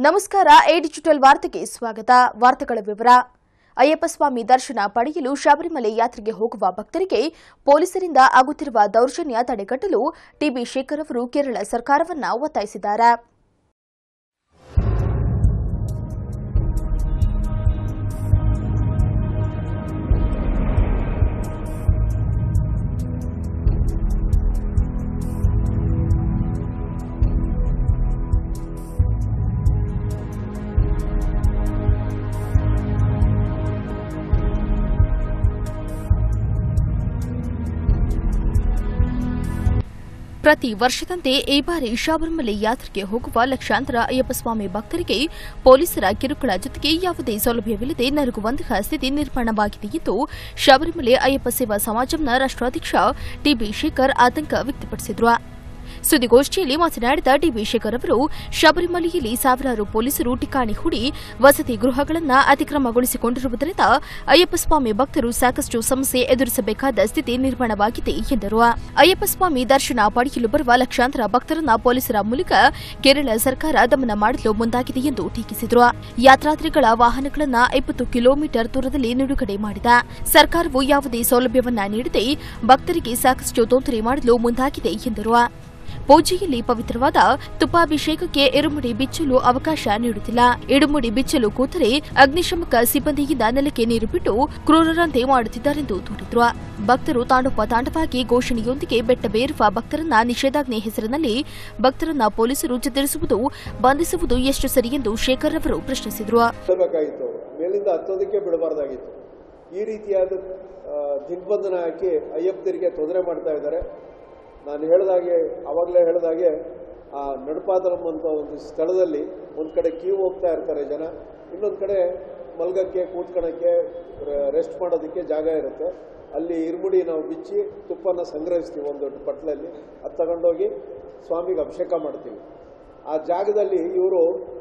ನಮಸ್ಕಾರ A digital ವಾರ್ತೆಗೆ ಸ್ವಾಗತ ವಾರ್ತೆಗಳ ವಿವರ ಅಯ್ಯಪ್ಪ ಸ್ವಾಮಿ ದರ್ಶನ ಪಡೆಯಲು ಶಬರಿಮಲೆ ಯಾತ್ರೆಗೆ ಹೋಗುವ ಭಕ್ತರಿಗೆ ಪೊಲೀಸರಿಂದ ಆಗುತ್ತಿರುವ ದೌರ್ಜನ್ಯ ತಡೆಗಟ್ಟಲು ಟಿಬಿ ಶೇಖರ್ ಅವರು ಕೇರಳ ಸರ್ಕಾರವನ್ನ ಒತ್ತಾಯಿಸಿದ್ದಾರೆ ಪ್ರತಿ ವರ್ಷದಂತೆ ಈ ಬಾರಿ ಶಬರಿಮಲೆ ಯಾತ್ರೆಗೆ ಹೋಗುವ ಲಕ್ಷಾಂತರ ಅಯ್ಯಪ್ಪಸ್ವಾಮಿ ಭಕ್ತರಿಗೆ ಪೊಲೀಸರ ಕಿರುಕುಳ ಜೊತೆಗೆ ಯಾವುದೇ ಸೌಲಭ್ಯವಿಲ್ಲದೆ ನರಗುವಂತಹ ಸ್ಥಿತಿ ನಿರ್ಮಾಣವಾಗಿದೆ ಎಂದು ಶಬರಿಮಲೆ ಅಯ್ಯಪ್ಪ ಸೇವಾ ಸಮಾಜಂನ ರಾಷ್ಟ್ರಾಧ್ಯಕ್ಷ ಟಿಬಿ ಶೇಖರ್ ಆತಂಕ ವ್ಯಕ್ತಪಡಿಸಿದರು ಸುದ್ದಿಗೋಷ್ಠಿಯಲ್ಲಿ ಮಾತನಾಡಿದ ಟಿಬಿ ಶೇಖರ್ ಅವರು ಶಬರಿಮಲೆಯಲ್ಲಿ ಸಾವಿರಾರು ಪೊಲೀಸರು ಠಿಕಾಣಿ ಹೂಡಿ ವಸತಿ ಗೃಹಗಳನ್ನು ಅತಿಕ್ರಮಗೊಳಿಸಿಕೊಂಡಿರುವುದರಿಂದ ಅಯ್ಯಪ್ಪಸ್ವಾಮಿ ಭಕ್ತರು ಸಾಕಷ್ಟು ಸಮಸ್ಯೆ ಎದುರಿಸಬೇಕಾದ ಸ್ಥಿತಿ ನಿರ್ಮಾಣವಾಗಿದೆ ಎಂದರು ಅಯ್ಯಪ್ಪಸ್ವಾಮಿ ದರ್ಶನ ಪಡೆಯಲು ಬರುವ ಲಕ್ಷಾಂತರ ಭಕ್ತರನ್ನ ಪೊಲೀಸರ ಮೂಲಕ ಕೇರಳ ಸರ್ಕಾರ ದಮನ ಮಾಡಲು ಮುಂದಾಗಿದೆ ಎಂದು ಟೀಕಿಸಿದರು ಯಾತ್ರಾರ್ಥಿಗಳ ವಾಹನಗಳನ್ನು ಇಪ್ಪತ್ತು ಕಿಲೋಮೀಟರ್ ದೂರದಲ್ಲಿ ನಿಲುಗಡೆ ಮಾಡಿದೆ ಸರ್ಕಾರವು ಯಾವುದೇ ಸೌಲಭ್ಯವನ್ನ ನೀಡದೆ ಭಕ್ತರಿಗೆ ಸಾಕಷ್ಟು ತೊಂದರೆ ಮಾಡಲು ಮುಂದಾಗಿದೆ ಎಂದರು ಪೂಜೆಯಲ್ಲಿ ಪವಿತ್ರವಾದ ತುಪ್ಪಾಭಿಷೇಕಕ್ಕೆ ಇರುಮುಡಿ ಬಿಚ್ಚಲು ಅವಕಾಶ ನೀಡುತ್ತಿಲ್ಲ ಇಡುಮುಡಿ ಬಿಚ್ಚಲು ಕೂತರೆ ಅಗ್ನಿಶಾಮಕ ಸಿಬ್ಬಂದಿಯಿಂದ ನೆಲಕ್ಕೆ ನೀರು ಬಿಟ್ಟು ಕ್ರೂರರಂತೆ ಮಾಡುತ್ತಿದ್ದಾರೆಂದು ದೂರಿದ್ರು ಭಕ್ತರು ತಾಂಡೋಪ ತಾಂಡವಾಗಿ ಘೋಷಣೆಯೊಂದಿಗೆ ಬೆಟ್ಟ ಬೇರುವ ಭಕ್ತರನ್ನ ನಿಷೇಧಾಜ್ಞೆ ಹೆಸರಿನಲ್ಲಿ ಭಕ್ತರನ್ನ ಪೊಲೀಸರು ಚಿತ್ರಿಸುವುದು ಬಂಧಿಸುವುದು ಎಷ್ಟು ಸರಿ ಎಂದು ಶೇಖರ್ ಅವರು ಪ್ರಶ್ನಿಸಿದರು ಬಿಡಬೇಕಾಗಿತ್ತು ಮೇಲಿಂದ ಹತ್ತೋದಕ್ಕೆ ಬಿಡಬಾರ್ದಾಗಿತ್ತು ಈ ರೀತಿಯಾದ ಆ, ದಿಗ್ಬಂಧನ ಹಾಕಿ ಅಯ್ಯಪ್ಪರಿಗೆ ತೊಂದರೆ ಮಾಡ್ತಾ ಇದ್ದಾರೆ ನಾನು ಹೇಳ್ದಾಗೆ ಆವಾಗಲೇ ಹೇಳ್ದಾಗೆ ಆ ನಡಪಾದರಂ ಅಂತ ಒಂದು ಸ್ಥಳದಲ್ಲಿ ಒಂದು ಕಡೆ ಕ್ಯೂ ಹೋಗ್ತಾ ಇರ್ತಾರೆ ಜನ ಇನ್ನೊಂದು ಕಡೆ ಮಲ್ಗಕ್ಕೆ ಕೂತ್ಕೊಳ್ಳೋಕ್ಕೆ ರೆಸ್ಟ್ ಮಾಡೋದಕ್ಕೆ ಜಾಗ ಇರುತ್ತೆ ಅಲ್ಲಿ ಇರ್ಮುಡಿ ನಾವು ಬಿಚ್ಚಿ ತುಪ್ಪನ ಸಂಗ್ರಹಿಸ್ತೀವಿ ಒಂದು ದೊಡ್ಡ ಪಟ್ಲಲ್ಲಿ ಅದು ತಗೊಂಡೋಗಿ ಸ್ವಾಮಿಗೆ ಅಭಿಷೇಕ ಮಾಡ್ತೀವಿ ಆ ಜಾಗದಲ್ಲಿ ಇವರು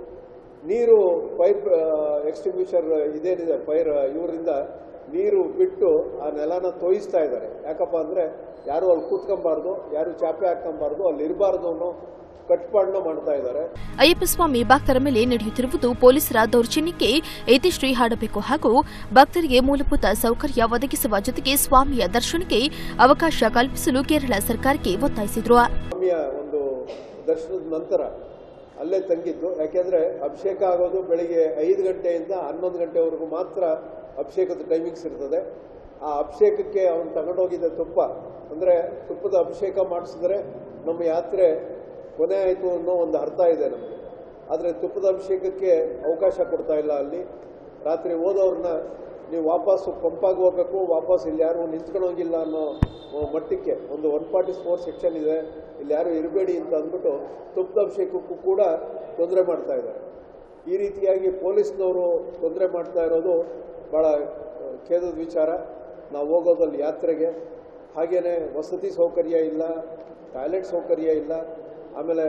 ನೀರು ಪೈಪ್ ಎಕ್ಸ್ಟಿಂಗ್ವಿಷರ್ ಇದೇನಿದೆ ಫೈರ್ ಇವರಿಂದ ನೀರು ಬಿಟ್ಟು ಆ ನೆಲನ ತೋಯಿಸ್ತಾ ಇದ್ದಾರೆ ಯಾಕಪ್ಪ ಅಂದರೆ ಯಾರು ಅಲ್ಲಿ ಕೂತ್ಕೊಂಬಾರ್ದು ಯಾರು ಚಾಪೆ ಹಾಕೊಂಬಾರ್ದು ಅಲ್ಲಿ ಇರಬಾರ್ದು ಅನ್ನೋ ಕಟ್ಪಾಡನ್ನ ಮಾಡ್ತಾ ಇದ್ದಾರೆ ಅಯ್ಯಪ್ಪಸ್ವಾಮಿ ಭಕ್ತರ ಮೇಲೆ ನಡೆಯುತ್ತಿರುವುದು ಪೊಲೀಸರ ದೌರ್ಜನ್ಯಕ್ಕೆ ಇತಿಶ್ರೀ ಹಾಡಬೇಕು ಹಾಗೂ ಭಕ್ತರಿಗೆ ಮೂಲಭೂತ ಸೌಕರ್ಯ ಒದಗಿಸುವ ಜೊತೆಗೆ ಸ್ವಾಮಿಯ ದರ್ಶನಕ್ಕೆ ಅವಕಾಶ ಕಲ್ಪಿಸಲು ಕೇರಳ ಸರ್ಕಾರಕ್ಕೆ ಒತ್ತಾಯಿಸಿದರು ಸ್ವಾಮಿಯ ಒಂದು ದರ್ಶನದ ನಂತರ ಅಲ್ಲೇ ತಂಗಿದ್ದು ಯಾಕೆಂದ್ರೆ ಅಭಿಷೇಕ ಆಗೋದು ಬೆಳಿಗ್ಗೆ ಐದು ಗಂಟೆಯಿಂದ ಹನ್ನೊಂದು ಗಂಟೆವರೆಗೂ ಮಾತ್ರ ಅಭಿಷೇಕದ ಟೈಮಿಂಗ್ಸ್ ಇರ್ತದೆ ಆ ಅಭಿಷೇಕಕ್ಕೆ ಅವನು ತಗೊಂಡೋಗಿದ್ದ ತುಪ್ಪ ಅಂದರೆ ತುಪ್ಪದ ಅಭಿಷೇಕ ಮಾಡಿಸಿದ್ರೆ ನಮ್ಮ ಯಾತ್ರೆ ಕೊನೆ ಆಯಿತು ಅನ್ನೋ ಒಂದು ಅರ್ಥ ಇದೆ ನಮಗೆ ಆದರೆ ತುಪ್ಪದ ಅಭಿಷೇಕಕ್ಕೆ ಅವಕಾಶ ಕೊಡ್ತಾ ಇಲ್ಲ ಅಲ್ಲಿ ರಾತ್ರಿ ಹೋದವ್ರನ್ನ ನೀವು ವಾಪಸ್ಸು ಪಂಪಾಗಿ ಹೋಗ್ಬೇಕು ವಾಪಸ್ ಇಲ್ಲಿ ಯಾರು ನಿಂತ್ಕೊಳ್ಳೋಂಗಿಲ್ಲ ಅನ್ನೋ ಮಟ್ಟಕ್ಕೆ ಒಂದು ಒನ್ ಫಾರ್ಟಿ ಫೋರ್ ಸೆಕ್ಷನ್ ಇದೆ ಇಲ್ಲಿ ಯಾರು ಇರಬೇಡಿ ಅಂತ ಅಂದ್ಬಿಟ್ಟು ತುಪ್ಪದ ಅಭಿಷೇಕಕ್ಕೂ ಕೂಡ ತೊಂದರೆ ಮಾಡ್ತಾ ಇದ್ದಾರೆ ಈ ರೀತಿಯಾಗಿ ಪೊಲೀಸ್ನವರು ತೊಂದರೆ ಮಾಡ್ತಾ ಇರೋದು ಭಾಳ ಆ, ಖೇದದ ವಿಚಾರ ನಾವು ಹೋಗೋದಲ್ಲಿ ಯಾತ್ರೆಗೆ ಹಾಗೇನೆ ವಸತಿ ಸೌಕರ್ಯ ಇಲ್ಲ ಟಾಯ್ಲೆಟ್ ಸೌಕರ್ಯ ಇಲ್ಲ ಆಮೇಲೆ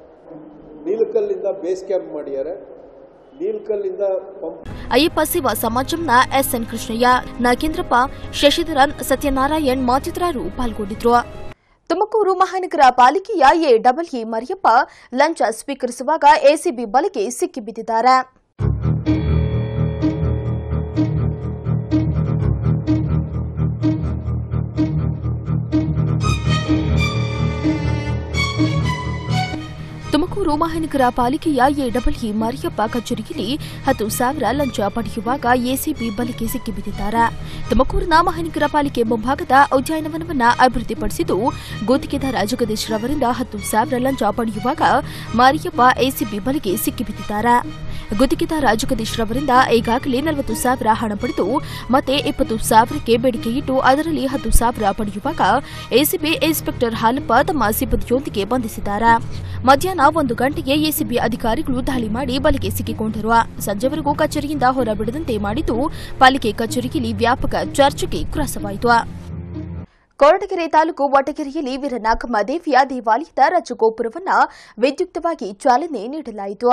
ನೀಲಕಲ್ಲಿಂದ ಬೇಸ್ ಕ್ಯಾಂಪ್ ಮಾಡಿದ್ದಾರೆ ನೀಲಕಲ್ಲಿಂದ ಪಂಪ್ ಅಯ್ಯಪ್ಪ ಸೇವಾ ಸಮಾಜಂನ ಎಸ್ಎನ್ ಕೃಷ್ಣಯ್ಯ ನಾಗೇಂದ್ರಪ್ಪ ಶಶಿಧರನ್ ಸತ್ಯನಾರಾಯಣ್ ಮತ್ತಿತರರು ಪಾಲ್ಗೊಂಡಿದ್ರು ತುಮಕೂರು ಮಹಾನಗರ ಪಾಲಿಕೆಯ ಎ ಡಬಲ್ ಇ ಮರಿಯಪ್ಪ ಲಂಚ ಸ್ವೀಕರಿಸುವಾಗ ಎಸಿಬಿ ಬಲೆಗೆ ಸಿಕ್ಕಿಬಿದ್ದಿದ್ದಾರೆ ತುಮಕೂರು ಮಹಾನಗರ ಪಾಲಿಕೆಯ ಎ ಡಬಲ್ ಇ ಮರಿಯಪ್ಪ ಕಚೇರಿಯಲ್ಲಿ ಹತ್ತು ಸಾವಿರ ಲಂಚ ಪಡೆಯುವಾಗ ಎಸಿಬಿ ಬಲೆಗೆ ಸಿಕ್ಕಿಬಿದ್ದಿದ್ದಾರೆ ತುಮಕೂರಿನ ಮಹಾನಗರ ಪಾಲಿಕೆ ಮುಂಭಾಗದ ಉದ್ಯಾನವನವನ್ನು ಅಭಿವೃದ್ಧಿಪಡಿಸಿದ್ದು ಗುತ್ತಿಗೆದಾರ ಜಗದೀಶ್ ರವರಿಂದ ಹತ್ತು ಸಾವಿರ ಲಂಚ ಪಡೆಯುವಾಗ ಮರಿಯಪ್ಪ ಎಸಿಬಿ ಬಲೆಗೆ ಸಿಕ್ಕಿಬಿದ್ದಿದ್ದಾರೆ ಗುತ್ತಿಗೆದಾರ ಜಗದೀಶ್ ರವರಿಂದ ಈಗಾಗಲೇ ನಲವತ್ತು ಸಾವಿರ ಹಣ ಪಡೆದು ಮತ್ತೆ ಇಪ್ಪತ್ತು ಸಾವಿರಕ್ಕೆ ಬೇಡಿಕೆ ಇಟ್ಟು ಅದರಲ್ಲಿ ಹತ್ತು ಸಾವಿರ ಪಡೆಯುವಾಗ ಎಸಿಬಿ ಇನ್ಸ್ಪೆಕ್ಟರ್ ಹಾಲಪ್ಪ ತಮ್ಮ ಸಿಬ್ಬಂದಿಯೊಂದಿಗೆ ಬಂಧಿಸಿದ್ದಾರೆ ಮಧ್ಯಾಹ್ನ ಒಂದು ಗಂಟೆಗೆ ಎಸಿಬಿ ಅಧಿಕಾರಿಗಳು ದಾಳಿ ಮಾಡಿ ಬಲೆಗೆ ಸಿಕ್ಕಿಕೊಂಡಿರುವ ಸಂಜೆವರೆಗೂ ಕಚೇರಿಯಿಂದ ಹೊರಬಿಡದಂತೆ ಮಾಡಿದ್ದು ಪಾಲಿಕೆ ಕಚೇರಿಯಲ್ಲಿ ವ್ಯಾಪಕ ಚರ್ಚೆಗೆ ಗ್ರಾಸವಾಯಿತು ಕೊರಟಗೆರೆ ತಾಲೂಕು ವಟಗೆರೆಯಲ್ಲಿ ವೀರನಾಗಮ್ಮ ದೇವಿಯ ದೇವಾಲಯದ ರಜಗೋಪುರವನ್ನು ವಿದ್ಯುಕ್ತವಾಗಿ ಚಾಲನೆ ನೀಡಲಾಯಿತು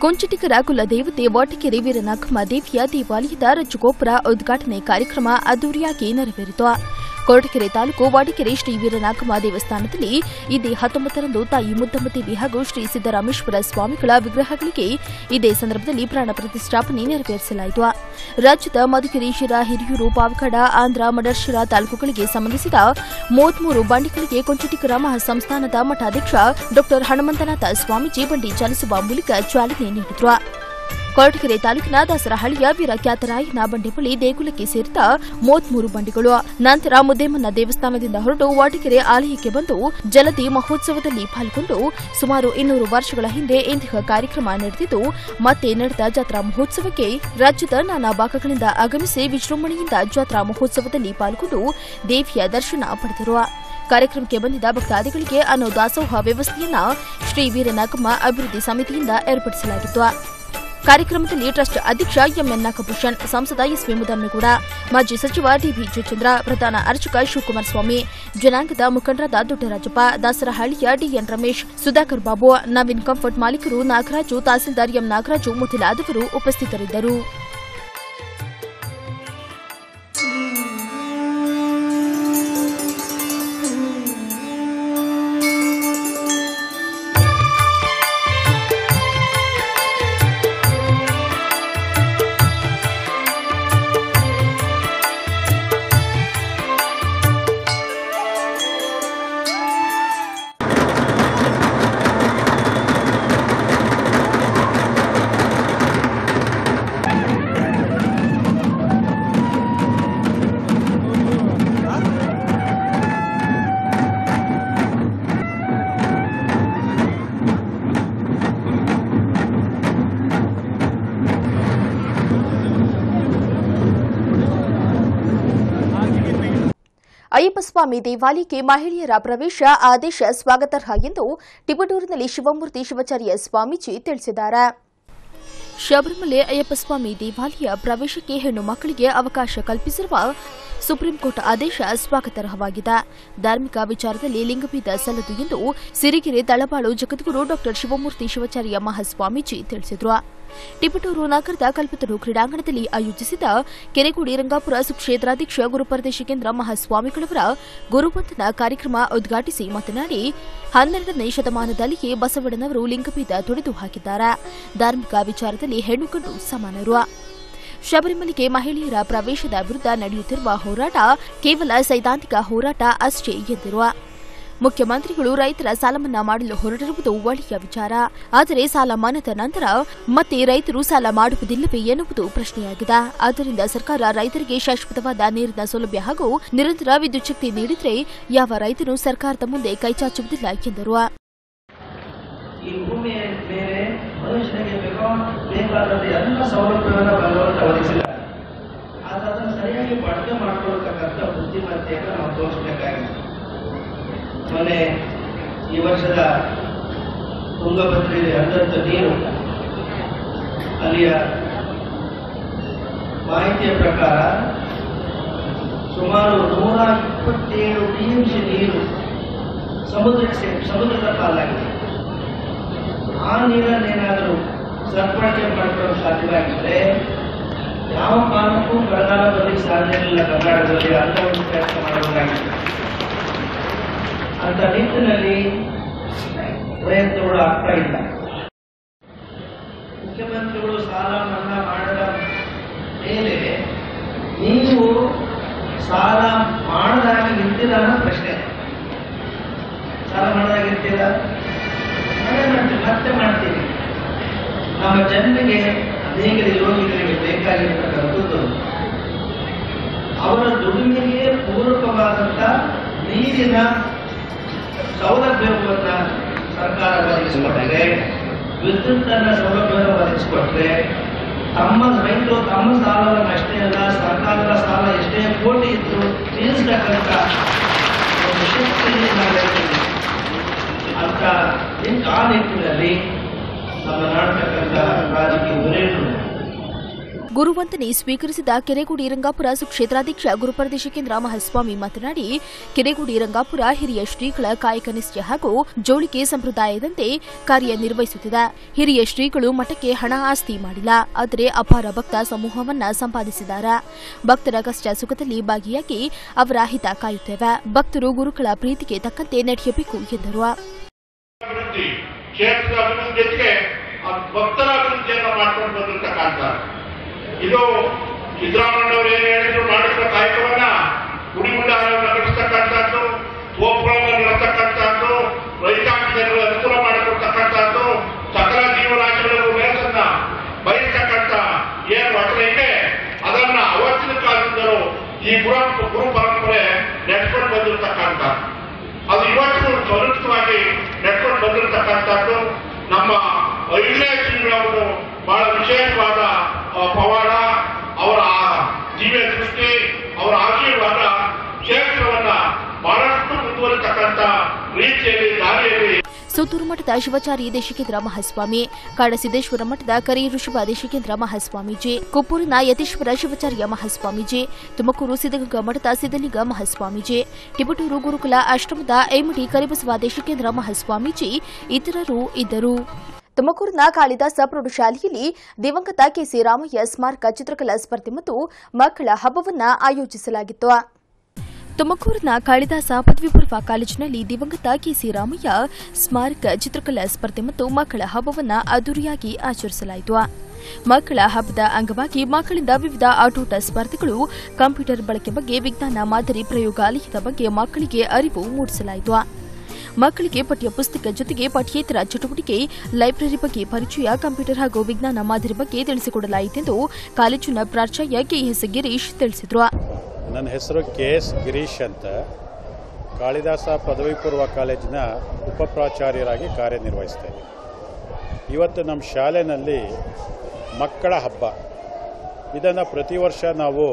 ಕುಂಚಿಟಿಗರ ಕುಲದೇವತೆ ವಾಟಿಕೆರೆ ವೀರನಾಗಮ್ಮ ದೇವಿಯ ದೇವಾಲಯದ ರಜಗೋಪುರ ಉದ್ಘಾಟನೆ ಕಾರ್ಯಕ್ರಮ ಅದ್ದೂರಿಯಾಗಿ ನೆರವೇರಿತು ಕೊರಟಗೆರೆ ತಾಲೂಕು ವಾಡಿಕೆರೆ ಶ್ರೀ ವೀರನಾಗಮ್ಮ ದೇವಸ್ಥಾನದಲ್ಲಿ ಇದೇ ಹತ್ತೊಂಬತ್ತರಂದು ತಾಯಿ ಮುದ್ದಮ್ಮ ದೇವಿ ಹಾಗೂ ಶ್ರೀ ಸಿದ್ದರಾಮೇಶ್ವರ ಸ್ವಾಮಿಗಳ ವಿಗ್ರಹಗಳಿಗೆ ಇದೇ ಸಂದರ್ಭದಲ್ಲಿ ಪ್ರಾಣ ಪ್ರತಿಷ್ಠಾಪನೆ ನೆರವೇರಿಸಲಾಯಿತು ರಾಜ್ಯದ ಮಧುಗಿರಿ ಶಿರಾ ಹಿರಿಯೂರು ಪಾವಗಡ ಆಂಧ್ರ ಮಡರ್ಶಿರಾ ತಾಲೂಕುಗಳಿಗೆ ಸಂಬಂಧಿಸಿದ ಮೂವತ್ಮೂರು ಬಂಡಿಗಳಿಗೆ ಕೊಂಚಟಿಗರ ಮಹಾಸಂಸ್ಥಾನದ ಮಠಾಧ್ಯಕ್ಷ ಡಾ ಹನುಮಂತನಾಥ ಸ್ವಾಮೀಜಿ ಬಂಡಿ ಚಲಿಸುವ ಮೂಲಕ ಚಾಲನೆ ನೀಡಿದರು ಕೊರಟಗೆರೆ ತಾಲೂಕಿನ ದಾಸರಹಳ್ಳಿಯ ವೀರಖ್ಯಾತರಾಯನ ಬಂಡೆ ಬಳಿ ದೇಗುಲಕ್ಕೆ ಸೇರಿದ ಮೂವತ್ಮೂರು ಬಂಡಿಗಳು ನಂತರ ಮುದ್ದೇಮನ್ನ ದೇವಸ್ಥಾನದಿಂದ ಹೊರಟು ವಾಟಿಕೆರೆ ಆಲಯಕ್ಕೆ ಬಂದು ಜಲದಿ ಮಹೋತ್ಸವದಲ್ಲಿ ಪಾಲ್ಗೊಂಡು ಸುಮಾರು ಇನ್ನೂರು ವರ್ಷಗಳ ಹಿಂದೆ ಇಂತಹ ಕಾರ್ಯಕ್ರಮ ನಡೆದಿದ್ದು ಮತ್ತೆ ನಡೆದ ಜಾತ್ರಾ ಮಹೋತ್ಸವಕ್ಕೆ ರಾಜ್ಯದ ನಾನಾ ಭಾಗಗಳಿಂದ ಆಗಮಿಸಿ ವಿಜೃಂಭಣೆಯಿಂದ ಜಾತ್ರಾ ಮಹೋತ್ಸವದಲ್ಲಿ ಪಾಲ್ಗೊಂಡು ದೇವಿಯ ದರ್ಶನ ಪಡೆದರು ಕಾರ್ಯಕ್ರಮಕ್ಕೆ ಬಂದಿದ್ದ ಭಕ್ತಾದಿಗಳಿಗೆ ಅನ್ನೋ ದಾಸೋಹ ವ್ಯವಸ್ಥೆಯನ್ನ ಶ್ರೀ ವೀರನಾಗಮ್ಮ ಅಭಿವೃದ್ಧಿ ಸಮಿತಿಯಿಂದ ಏರ್ಪಡಿಸಲಾಗಿತ್ತು ಕಾರ್ಯಕ್ರಮದಲ್ಲಿ ಟ್ರಸ್ಟ್ ಅಧ್ಯಕ್ಷ ಎಂಎನ್ ನಾಗಭೂಷಣ್ ಸಂಸದ ಎಸ್ವಿ ಮುದನ್ಮೇಗೌಡ ಮಾಜಿ ಸಚಿವ ಡಿವಿ ಜಯಚಂದ್ರ ಪ್ರಧಾನ ಅರ್ಚಕ ಶಿವಕುಮಾರ ಸ್ವಾಮಿ ಜನಾಂಗದ ಮುಖಂಡರಾದ ದೊಡ್ಡರಾಜಪ್ಪ ದಾಸರಹಳ್ಳಿಯ ಡಿಎನ್ ರಮೇಶ್ ಸುಧಾಕರ್ ಬಾಬು ನವೀನ್ ಕಂಫರ್ಟ್ ಮಾಲೀಕರು ನಾಗರಾಜು ತಹಸೀಲ್ದಾರ್ ಎಂ ನಾಗರಾಜು ಮೊದಲಾದವರು ಉಪಸ್ಥಿತರಿದ್ದರು ಅಯ್ಯಪ್ಪಸ್ವಾಮಿ ದೇವಾಲಯಕ್ಕೆ ಮಹಿಳೆಯರ ಪ್ರವೇಶ ಆದೇಶ ಸ್ವಾಗತಾರ್ಹ ಎಂದು ಟಿಬಟೂರಿನಲ್ಲಿ ಶಿವಮೂರ್ತಿ ಶಿವಾಚಾರ್ಯ ಸ್ವಾಮೀಜಿ ತಿಳಿಸಿದ್ದಾರೆ ಶಬರಿಮಲೆ ಅಯ್ಯಪ್ಪಸ್ವಾಮಿ ದೇವಾಲಯ ಪ್ರವೇಶಕ್ಕೆ ಹೆಣ್ಣು ಮಕ್ಕಳಿಗೆ ಅವಕಾಶ ಕಲ್ಪಿಸಿರುವ ಸುಪ್ರೀಂ ಕೋರ್ಟ್ ಆದೇಶ ಸ್ವಾಗತಾರ್ಹವಾಗಿದೆ ಧಾರ್ಮಿಕ ವಿಚಾರದಲ್ಲಿ ಲಿಂಗಭೇದ ಸಲ್ಲದು ಎಂದು ಸಿರಿಗೆರೆ ತಳಬಾಳು ಜಗದ್ಗುರು ಡಾ ಶಿವಮೂರ್ತಿ ಶಿವಾಚಾರ್ಯ ಮಹಾಸ್ವಾಮೀಜಿ ತಿಳಿಸಿದರು ಟಿಪಟೂರು ನಗರದ ಕಲ್ಪತರು ಕ್ರೀಡಾಂಗಣದಲ್ಲಿ ಆಯೋಜಿಸಿದ ಕೆರೆಗೋಡಿ ರಂಗಾಪುರ ಸುಕ್ಷೇತ್ರಾಧ್ಯಕ್ಷ ಗುರುಪರದೇಶಿಕೇಂದ್ರ ಮಹಾಸ್ವಾಮಿಗಳವರ ಗುರುವಂದನಾ ಕಾರ್ಯಕ್ರಮ ಉದ್ಘಾಟಿಸಿ ಮಾತನಾಡಿ ಹನ್ನೆರಡನೇ ಶತಮಾನದಲ್ಲಿಯೇ ಬಸವಣ್ಣನವರು ಲಿಂಗಭೇದ ತೊಡೆದು ಹಾಕಿದ್ದಾರೆ ಧಾರ್ಮಿಕ ವಿಚಾರದಲ್ಲಿ ಹೆಣ್ಣು ಗಂಡು ಸಮಾನರು ಶಬರಿಮಲೆಗೆ ಮಹಿಳೆಯರ ಪ್ರವೇಶದ ವಿರುದ್ಧ ನಡೆಯುತ್ತಿರುವ ಹೋರಾಟ ಕೇವಲ ಸೈದ್ಧಾಂತಿಕ ಹೋರಾಟ ಅಷ್ಟೇ ಎಂದಿರುವ ಮುಖ್ಯಮಂತ್ರಿಗಳು ರೈತರ ಸಾಲಮನ್ನಾ ಮಾಡಲು ಹೊರಟಿರುವುದು ಒಳ್ಳೆಯ ವಿಚಾರ ಆದರೆ ಸಾಲ ಮನ್ನಾದ ನಂತರ ಮತ್ತೆ ರೈತರು ಸಾಲ ಮಾಡುವುದಿಲ್ಲವೇ ಎನ್ನುವುದು ಪ್ರಶ್ನೆಯಾಗಿದೆ ಆದ್ದರಿಂದ ಸರ್ಕಾರ ರೈತರಿಗೆ ಶಾಶ್ವತವಾದ ನೀರಿನ ಸೌಲಭ್ಯ ಹಾಗೂ ನಿರಂತರ ವಿದ್ಯುತ್ ಶಕ್ತಿ ನೀಡಿದರೆ ಯಾವ ರೈತನು ಸರ್ಕಾರದ ಮುಂದೆ ಕೈಚಾಚುವುದಿಲ್ಲ ಎಂದರು ಈ ಭೂಮಿಯ ಮೇಲೆ ಮನುಷ್ಯನಿಗೆ ಬೇಕೋ ಬೇಕಾದಂತೆ ಎಲ್ಲ ಸೌಲಭ್ಯವನ್ನು ಭಗವಂತ ಒದಗಿಸಿದ್ದಾರೆ ಆದರೆ ಅದನ್ನು ಸರಿಯಾಗಿ ಬಳಕೆ ಮಾಡಿಕೊಳ್ತಕ್ಕಂಥ ಬುದ್ಧಿಮತ್ತೆಯನ್ನು ನಾವು ತೋರಿಸಬೇಕಾಗಿದೆ ಮೊನ್ನೆ ಈ ವರ್ಷದ ತುಂಗಭದ್ರೆಯಲ್ಲಿ ಹರಿದಂಥ ನೀರು ಅಲ್ಲಿಯ ಮಾಹಿತಿಯ ಪ್ರಕಾರ ಸುಮಾರು ನೂರ ಇಪ್ಪತ್ತೇಳು ಟಿಎಂಸಿ ನೀರು ಸಮುದ್ರಕ್ಕೆ ಸೇ- ಸಮುದ್ರದ ಪಾಲಾಗಿದೆ ಆ ನೀರನ್ನೇನಾದರೂ ಸದ್ಬಳಕೆ ಮಾಡಿಕೊಳ್ಳಲು ಸಾಧ್ಯವಾಗಿದ್ದರೆ ಯಾವ ಕಾರಣಕ್ಕೂ ಬರಗಾಲ ಬರಲಿಕ್ಕೆ ಸಾಧ್ಯ ಇಲ್ಲ ಕರ್ನಾಟಕದಲ್ಲಿ ಅಂತ ಒಂದು ಪ್ರಯತ್ನ ಮಾಡಬೇಕಾಗಿದೆ ಅಂತ ನಿಟ್ಟಿನಲ್ಲಿ ಪ್ರಯತ್ನಗಳು ಆಗ್ತಾ ಇಲ್ಲ ಮುಖ್ಯಮಂತ್ರಿಗಳು ಸಾಲ ಮನ್ನಾ ಮಾಡದ ಮೇಲೆ ನೀವು ಸಾಲ ಮಾಡದಾಗಿ ನಿಂತಿಲ್ಲ ಅನ್ನೋ ಪ್ರಶ್ನೆ ಸಾಲ ಮಾಡದಾಗಿ ನಿಂತಿಲ್ಲ ಮನೆ ಮಾಡ್ತೀವಿ ಮತ್ತೆ ಮಾಡ್ತೀವಿ ನಮ್ಮ ಜನರಿಗೆ ಅನೇಕ ರೋಗಿಗಳಿಗೆ ಬೇಕಾಗಿರ್ತಕ್ಕಂಥದ್ದು ಅವರ ದುಡಿಮೆಗೆ ಪೂರಕವಾದಂಥ ನೀರಿನ ಸೌಲಭ್ಯವನ್ನ ಸರ್ಕಾರ ಒದಗಿಸಿಕೊಟ್ಟರೆ ವಿದ್ಯುತ್ ಅನ್ನ ಸೌಲಭ್ಯವನ್ನು ಒದಗಿಸಿಕೊಟ್ರೆ ತಮ್ಮ ರೈತರು ತಮ್ಮ ಸಾಲವನ್ನು ಅಷ್ಟೇ ಅಲ್ಲ ಸರ್ಕಾರದ ಸಾಲ ಎಷ್ಟೇ ಕೋಟಿ ಇದ್ದು ತೀರಿಸ್ತಕ್ಕಂಥ ಒಂದು ಶಕ್ತಿಯನ್ನು ನಾವು ಹೇಳ್ತೀವಿ. ಅಂತ ನಿಂತ ಆ ನಿಟ್ಟಿನಲ್ಲಿ ನಮ್ಮ ನಾಡ್ತಕ್ಕಂಥ ರಾಜಕೀಯ ಹಿರಿಯರು ಗುರುವಂತನೆ ಸ್ವೀಕರಿಸಿದ ಕೆರೆಗುಡಿ ರಂಗಾಪುರ ಸುಕ್ಷೇತ್ರಾಧ್ಯಕ್ಷ ಗುರುಪರದೇಶಿಕೇಂದ್ರ ಮಹಾಸ್ವಾಮಿ ಮಾತನಾಡಿ ಕೆರೆಗುಡಿ ರಂಗಾಪುರ ಹಿರಿಯ ಶ್ರೀಗಳ ಕಾಯಕ ನಿಷ್ಠೆ ಹಾಗೂ ಜೋಳಿಗೆ ಸಂಪ್ರದಾಯದಂತೆ ಕಾರ್ಯನಿರ್ವಹಿಸುತ್ತಿದೆ ಹಿರಿಯ ಶ್ರೀಗಳು ಮಠಕ್ಕೆ ಹಣ ಆಸ್ತಿ ಮಾಡಿಲ್ಲ ಆದರೆ ಅಪಾರ ಭಕ್ತ ಸಮೂಹವನ್ನ ಸಂಪಾದಿಸಿದ್ದಾರೆ ಭಕ್ತರ ಕಷ್ಟ ಸುಖದಲ್ಲಿ ಭಾಗಿಯಾಗಿ ಅವರ ಹಿತ ಕಾಯುತ್ತೇವೆ ಭಕ್ತರು ಗುರುಗಳ ಪ್ರೀತಿಗೆ ತಕ್ಕಂತೆ ನಡೆಯಬೇಕು ಎಂದರು ಅಭಿವೃದ್ಧಿ ಕ್ಷೇತ್ರದ ಅಭಿವೃದ್ಧಿ ಜೊತೆಗೆ ಆ ಭಕ್ತರ ಅಭಿವೃದ್ಧಿಯನ್ನು ಮಾಡ್ಕೊಂಡು ಬಂದಿರ್ತಕ್ಕಂಥ ಇದು ಸಿದ್ದರಾಮಯ್ಯವರು ಏನು ಹೇಳಿದ್ರು ಮಾಡಿರುವ ಕಾಯಕವನ್ನ ಗುಡಿಗುಂಡಾರವನ್ನು ನಡೆಸ್ತಕ್ಕಂಥದ್ದು ಗೋಪುರವನ್ನು ನಡೆಸ್ತಕ್ಕಂಥದ್ದು ರೈತಾಂಗ ಜನರು ಅನುಕೂಲ ಮಾಡಿಕೊಡ್ತಕ್ಕಂಥದ್ದು ಸಕಲ ಜೀವರಾಶಿಗಳಿಗೂ ಮೇಲನ್ನ ಬಯಸ್ತಕ್ಕಂಥ ಏನು ವಚನ ಇದೆ ಅದನ್ನ ಅವತ್ತಿನ ಕಾಲದಿಂದಲೂ ಈ ಗುರು ಗುರು ಪರಂಪರೆ ನಡೆಸ್ಕೊಂಡು ಬಂದಿರತಕ್ಕಂಥ ಅದು ಇವತ್ತು ಸ್ವರೂಪವಾಗಿ ನಡ್ಕೊಂಡು ಬಂದಿರತಕ್ಕಂಥದ್ದು ನಮ್ಮ ಐದನೇ ತಿಂಗಳವರು ಬಹಳ ವಿಶೇಷವಾದ ಆ, ಪವಾಡ ಅವರ ಆ ದಿವ್ಯ ದೃಷ್ಟಿ ಅವರ ಆಶೀರ್ವಾದ ಕ್ಷೇತ್ರವನ್ನ ಬಹಳಷ್ಟು ಮುಂದುವರಿತಕ್ಕಂಥ ರೀತಿಯಲ್ಲಿ ದಾರಿಯಲ್ಲಿ ಸುತ್ತೂರು ಮಠದ ಶಿವಾಚಾರ್ಯ ದೇಶಿಕೇಂದ್ರ ಮಹಾಸ್ವಾಮಿ ಕಾಡಸಿದ್ದೇಶ್ವರ ಮಠದ ಕರಿ ಋಷಭ ದೇಶಿಕೇಂದ್ರ ಮಹಾಸ್ವಾಮೀಜಿ ಕುಪ್ಪೂರಿನ ಯತೀಶ್ವರ ಶಿವಾಚಾರ್ಯ ಮಹಾಸ್ವಾಮೀಜಿ ತುಮಕೂರು ಸಿದ್ದಗಂಗಾ ಮಠದ ಸಿದ್ದಲಿಂಗ ಮಹಾಸ್ವಾಮೀಜಿ ಟಿಬಟೂರು ಗುರುಕುಲ ಆಶ್ರಮದ ಐಮಡಿ ಕರಿಬಸವ ದೇಶಿಕೇಂದ್ರ ಮಹಾಸ್ವಾಮೀಜಿ ಇತರರು ಇದ್ದರು ತುಮಕೂರಿನ ಕಾಳಿದಾಸ ಪ್ರೌಢಶಾಲೆಯಲ್ಲಿ ದಿವಂಗತ ಕೆಸಿ ರಾಮಯ್ಯ ಸ್ಮಾರಕ ಚಿತ್ರಕಲಾ ಸ್ಪರ್ಧೆ ಮತ್ತು ಮಕ್ಕಳ ಹಬ್ಬವನ್ನು ಆಯೋಜಿಸಲಾಗಿತ್ತು ತುಮಕೂರಿನ ಕಾಳಿದಾಸ ಪದವಿ ಪೂರ್ವ ಕಾಲೇಜಿನಲ್ಲಿ ದಿವಂಗತ ಕೆಸಿ ರಾಮಯ್ಯ ಸ್ಮಾರಕ ಚಿತ್ರಕಲಾ ಸ್ಪರ್ಧೆ ಮತ್ತು ಮಕ್ಕಳ ಹಬ್ಬವನ್ನು ಅದ್ದೂರಿಯಾಗಿ ಆಚರಿಸಲಾಯಿತು ಮಕ್ಕಳ ಹಬ್ಬದ ಅಂಗವಾಗಿ ಮಕ್ಕಳಿಂದ ವಿವಿಧ ಆಟೋಟ ಸ್ಪರ್ಧೆಗಳು ಕಂಪ್ಯೂಟರ್ ಬಳಕೆ ಬಗ್ಗೆ ವಿಜ್ಞಾನ ಮಾದರಿ ಪ್ರಯೋಗಾಲಯದ ಬಗ್ಗೆ ಮಕ್ಕಳಿಗೆ ಅರಿವು ಮೂಡಿಸಲಾಯಿತು ಮಕ್ಕಳಿಗೆ ಪಠ್ಯ ಪುಸ್ತಕ ಜೊತೆಗೆ ಪಠ್ಯೇತರ ಚಟುವಟಿಕೆ ಲೈಬ್ರರಿ ಬಗ್ಗೆ ಪರಿಚಯ ಕಂಪ್ಯೂಟರ್ ಹಾಗೂ ವಿಜ್ಞಾನ ಮಾದರಿ ಬಗ್ಗೆ ತಿಳಿಸಿಕೊಡಲಾಯಿತೆಂದು ಕಾಲೇಜಿನ ಪ್ರಾಚಾರ್ಯ ಕೆಎಸ್ ಗಿರೀಶ್ ತಿಳಿಸಿದರು ನನ್ನ ಹೆಸರು ಕೆ ಎಸ್ ಗಿರೀಶ್ ಅಂತ ಕಾಳಿದಾಸ ಪದವಿ ಪೂರ್ವ ಕಾಲೇಜಿನ ಉಪಪ್ರಾಚಾರ್ಯರಾಗಿ ಕಾರ್ಯನಿರ್ವಹಿಸ್ತಾ ಇದ್ದೀನಿ ಇವತ್ತು ನಮ್ಮ ಶಾಲೆಯಲ್ಲಿ ಮಕ್ಕಳ ಹಬ್ಬ ಇದನ್ನು ಪ್ರತಿ ವರ್ಷ ನಾವು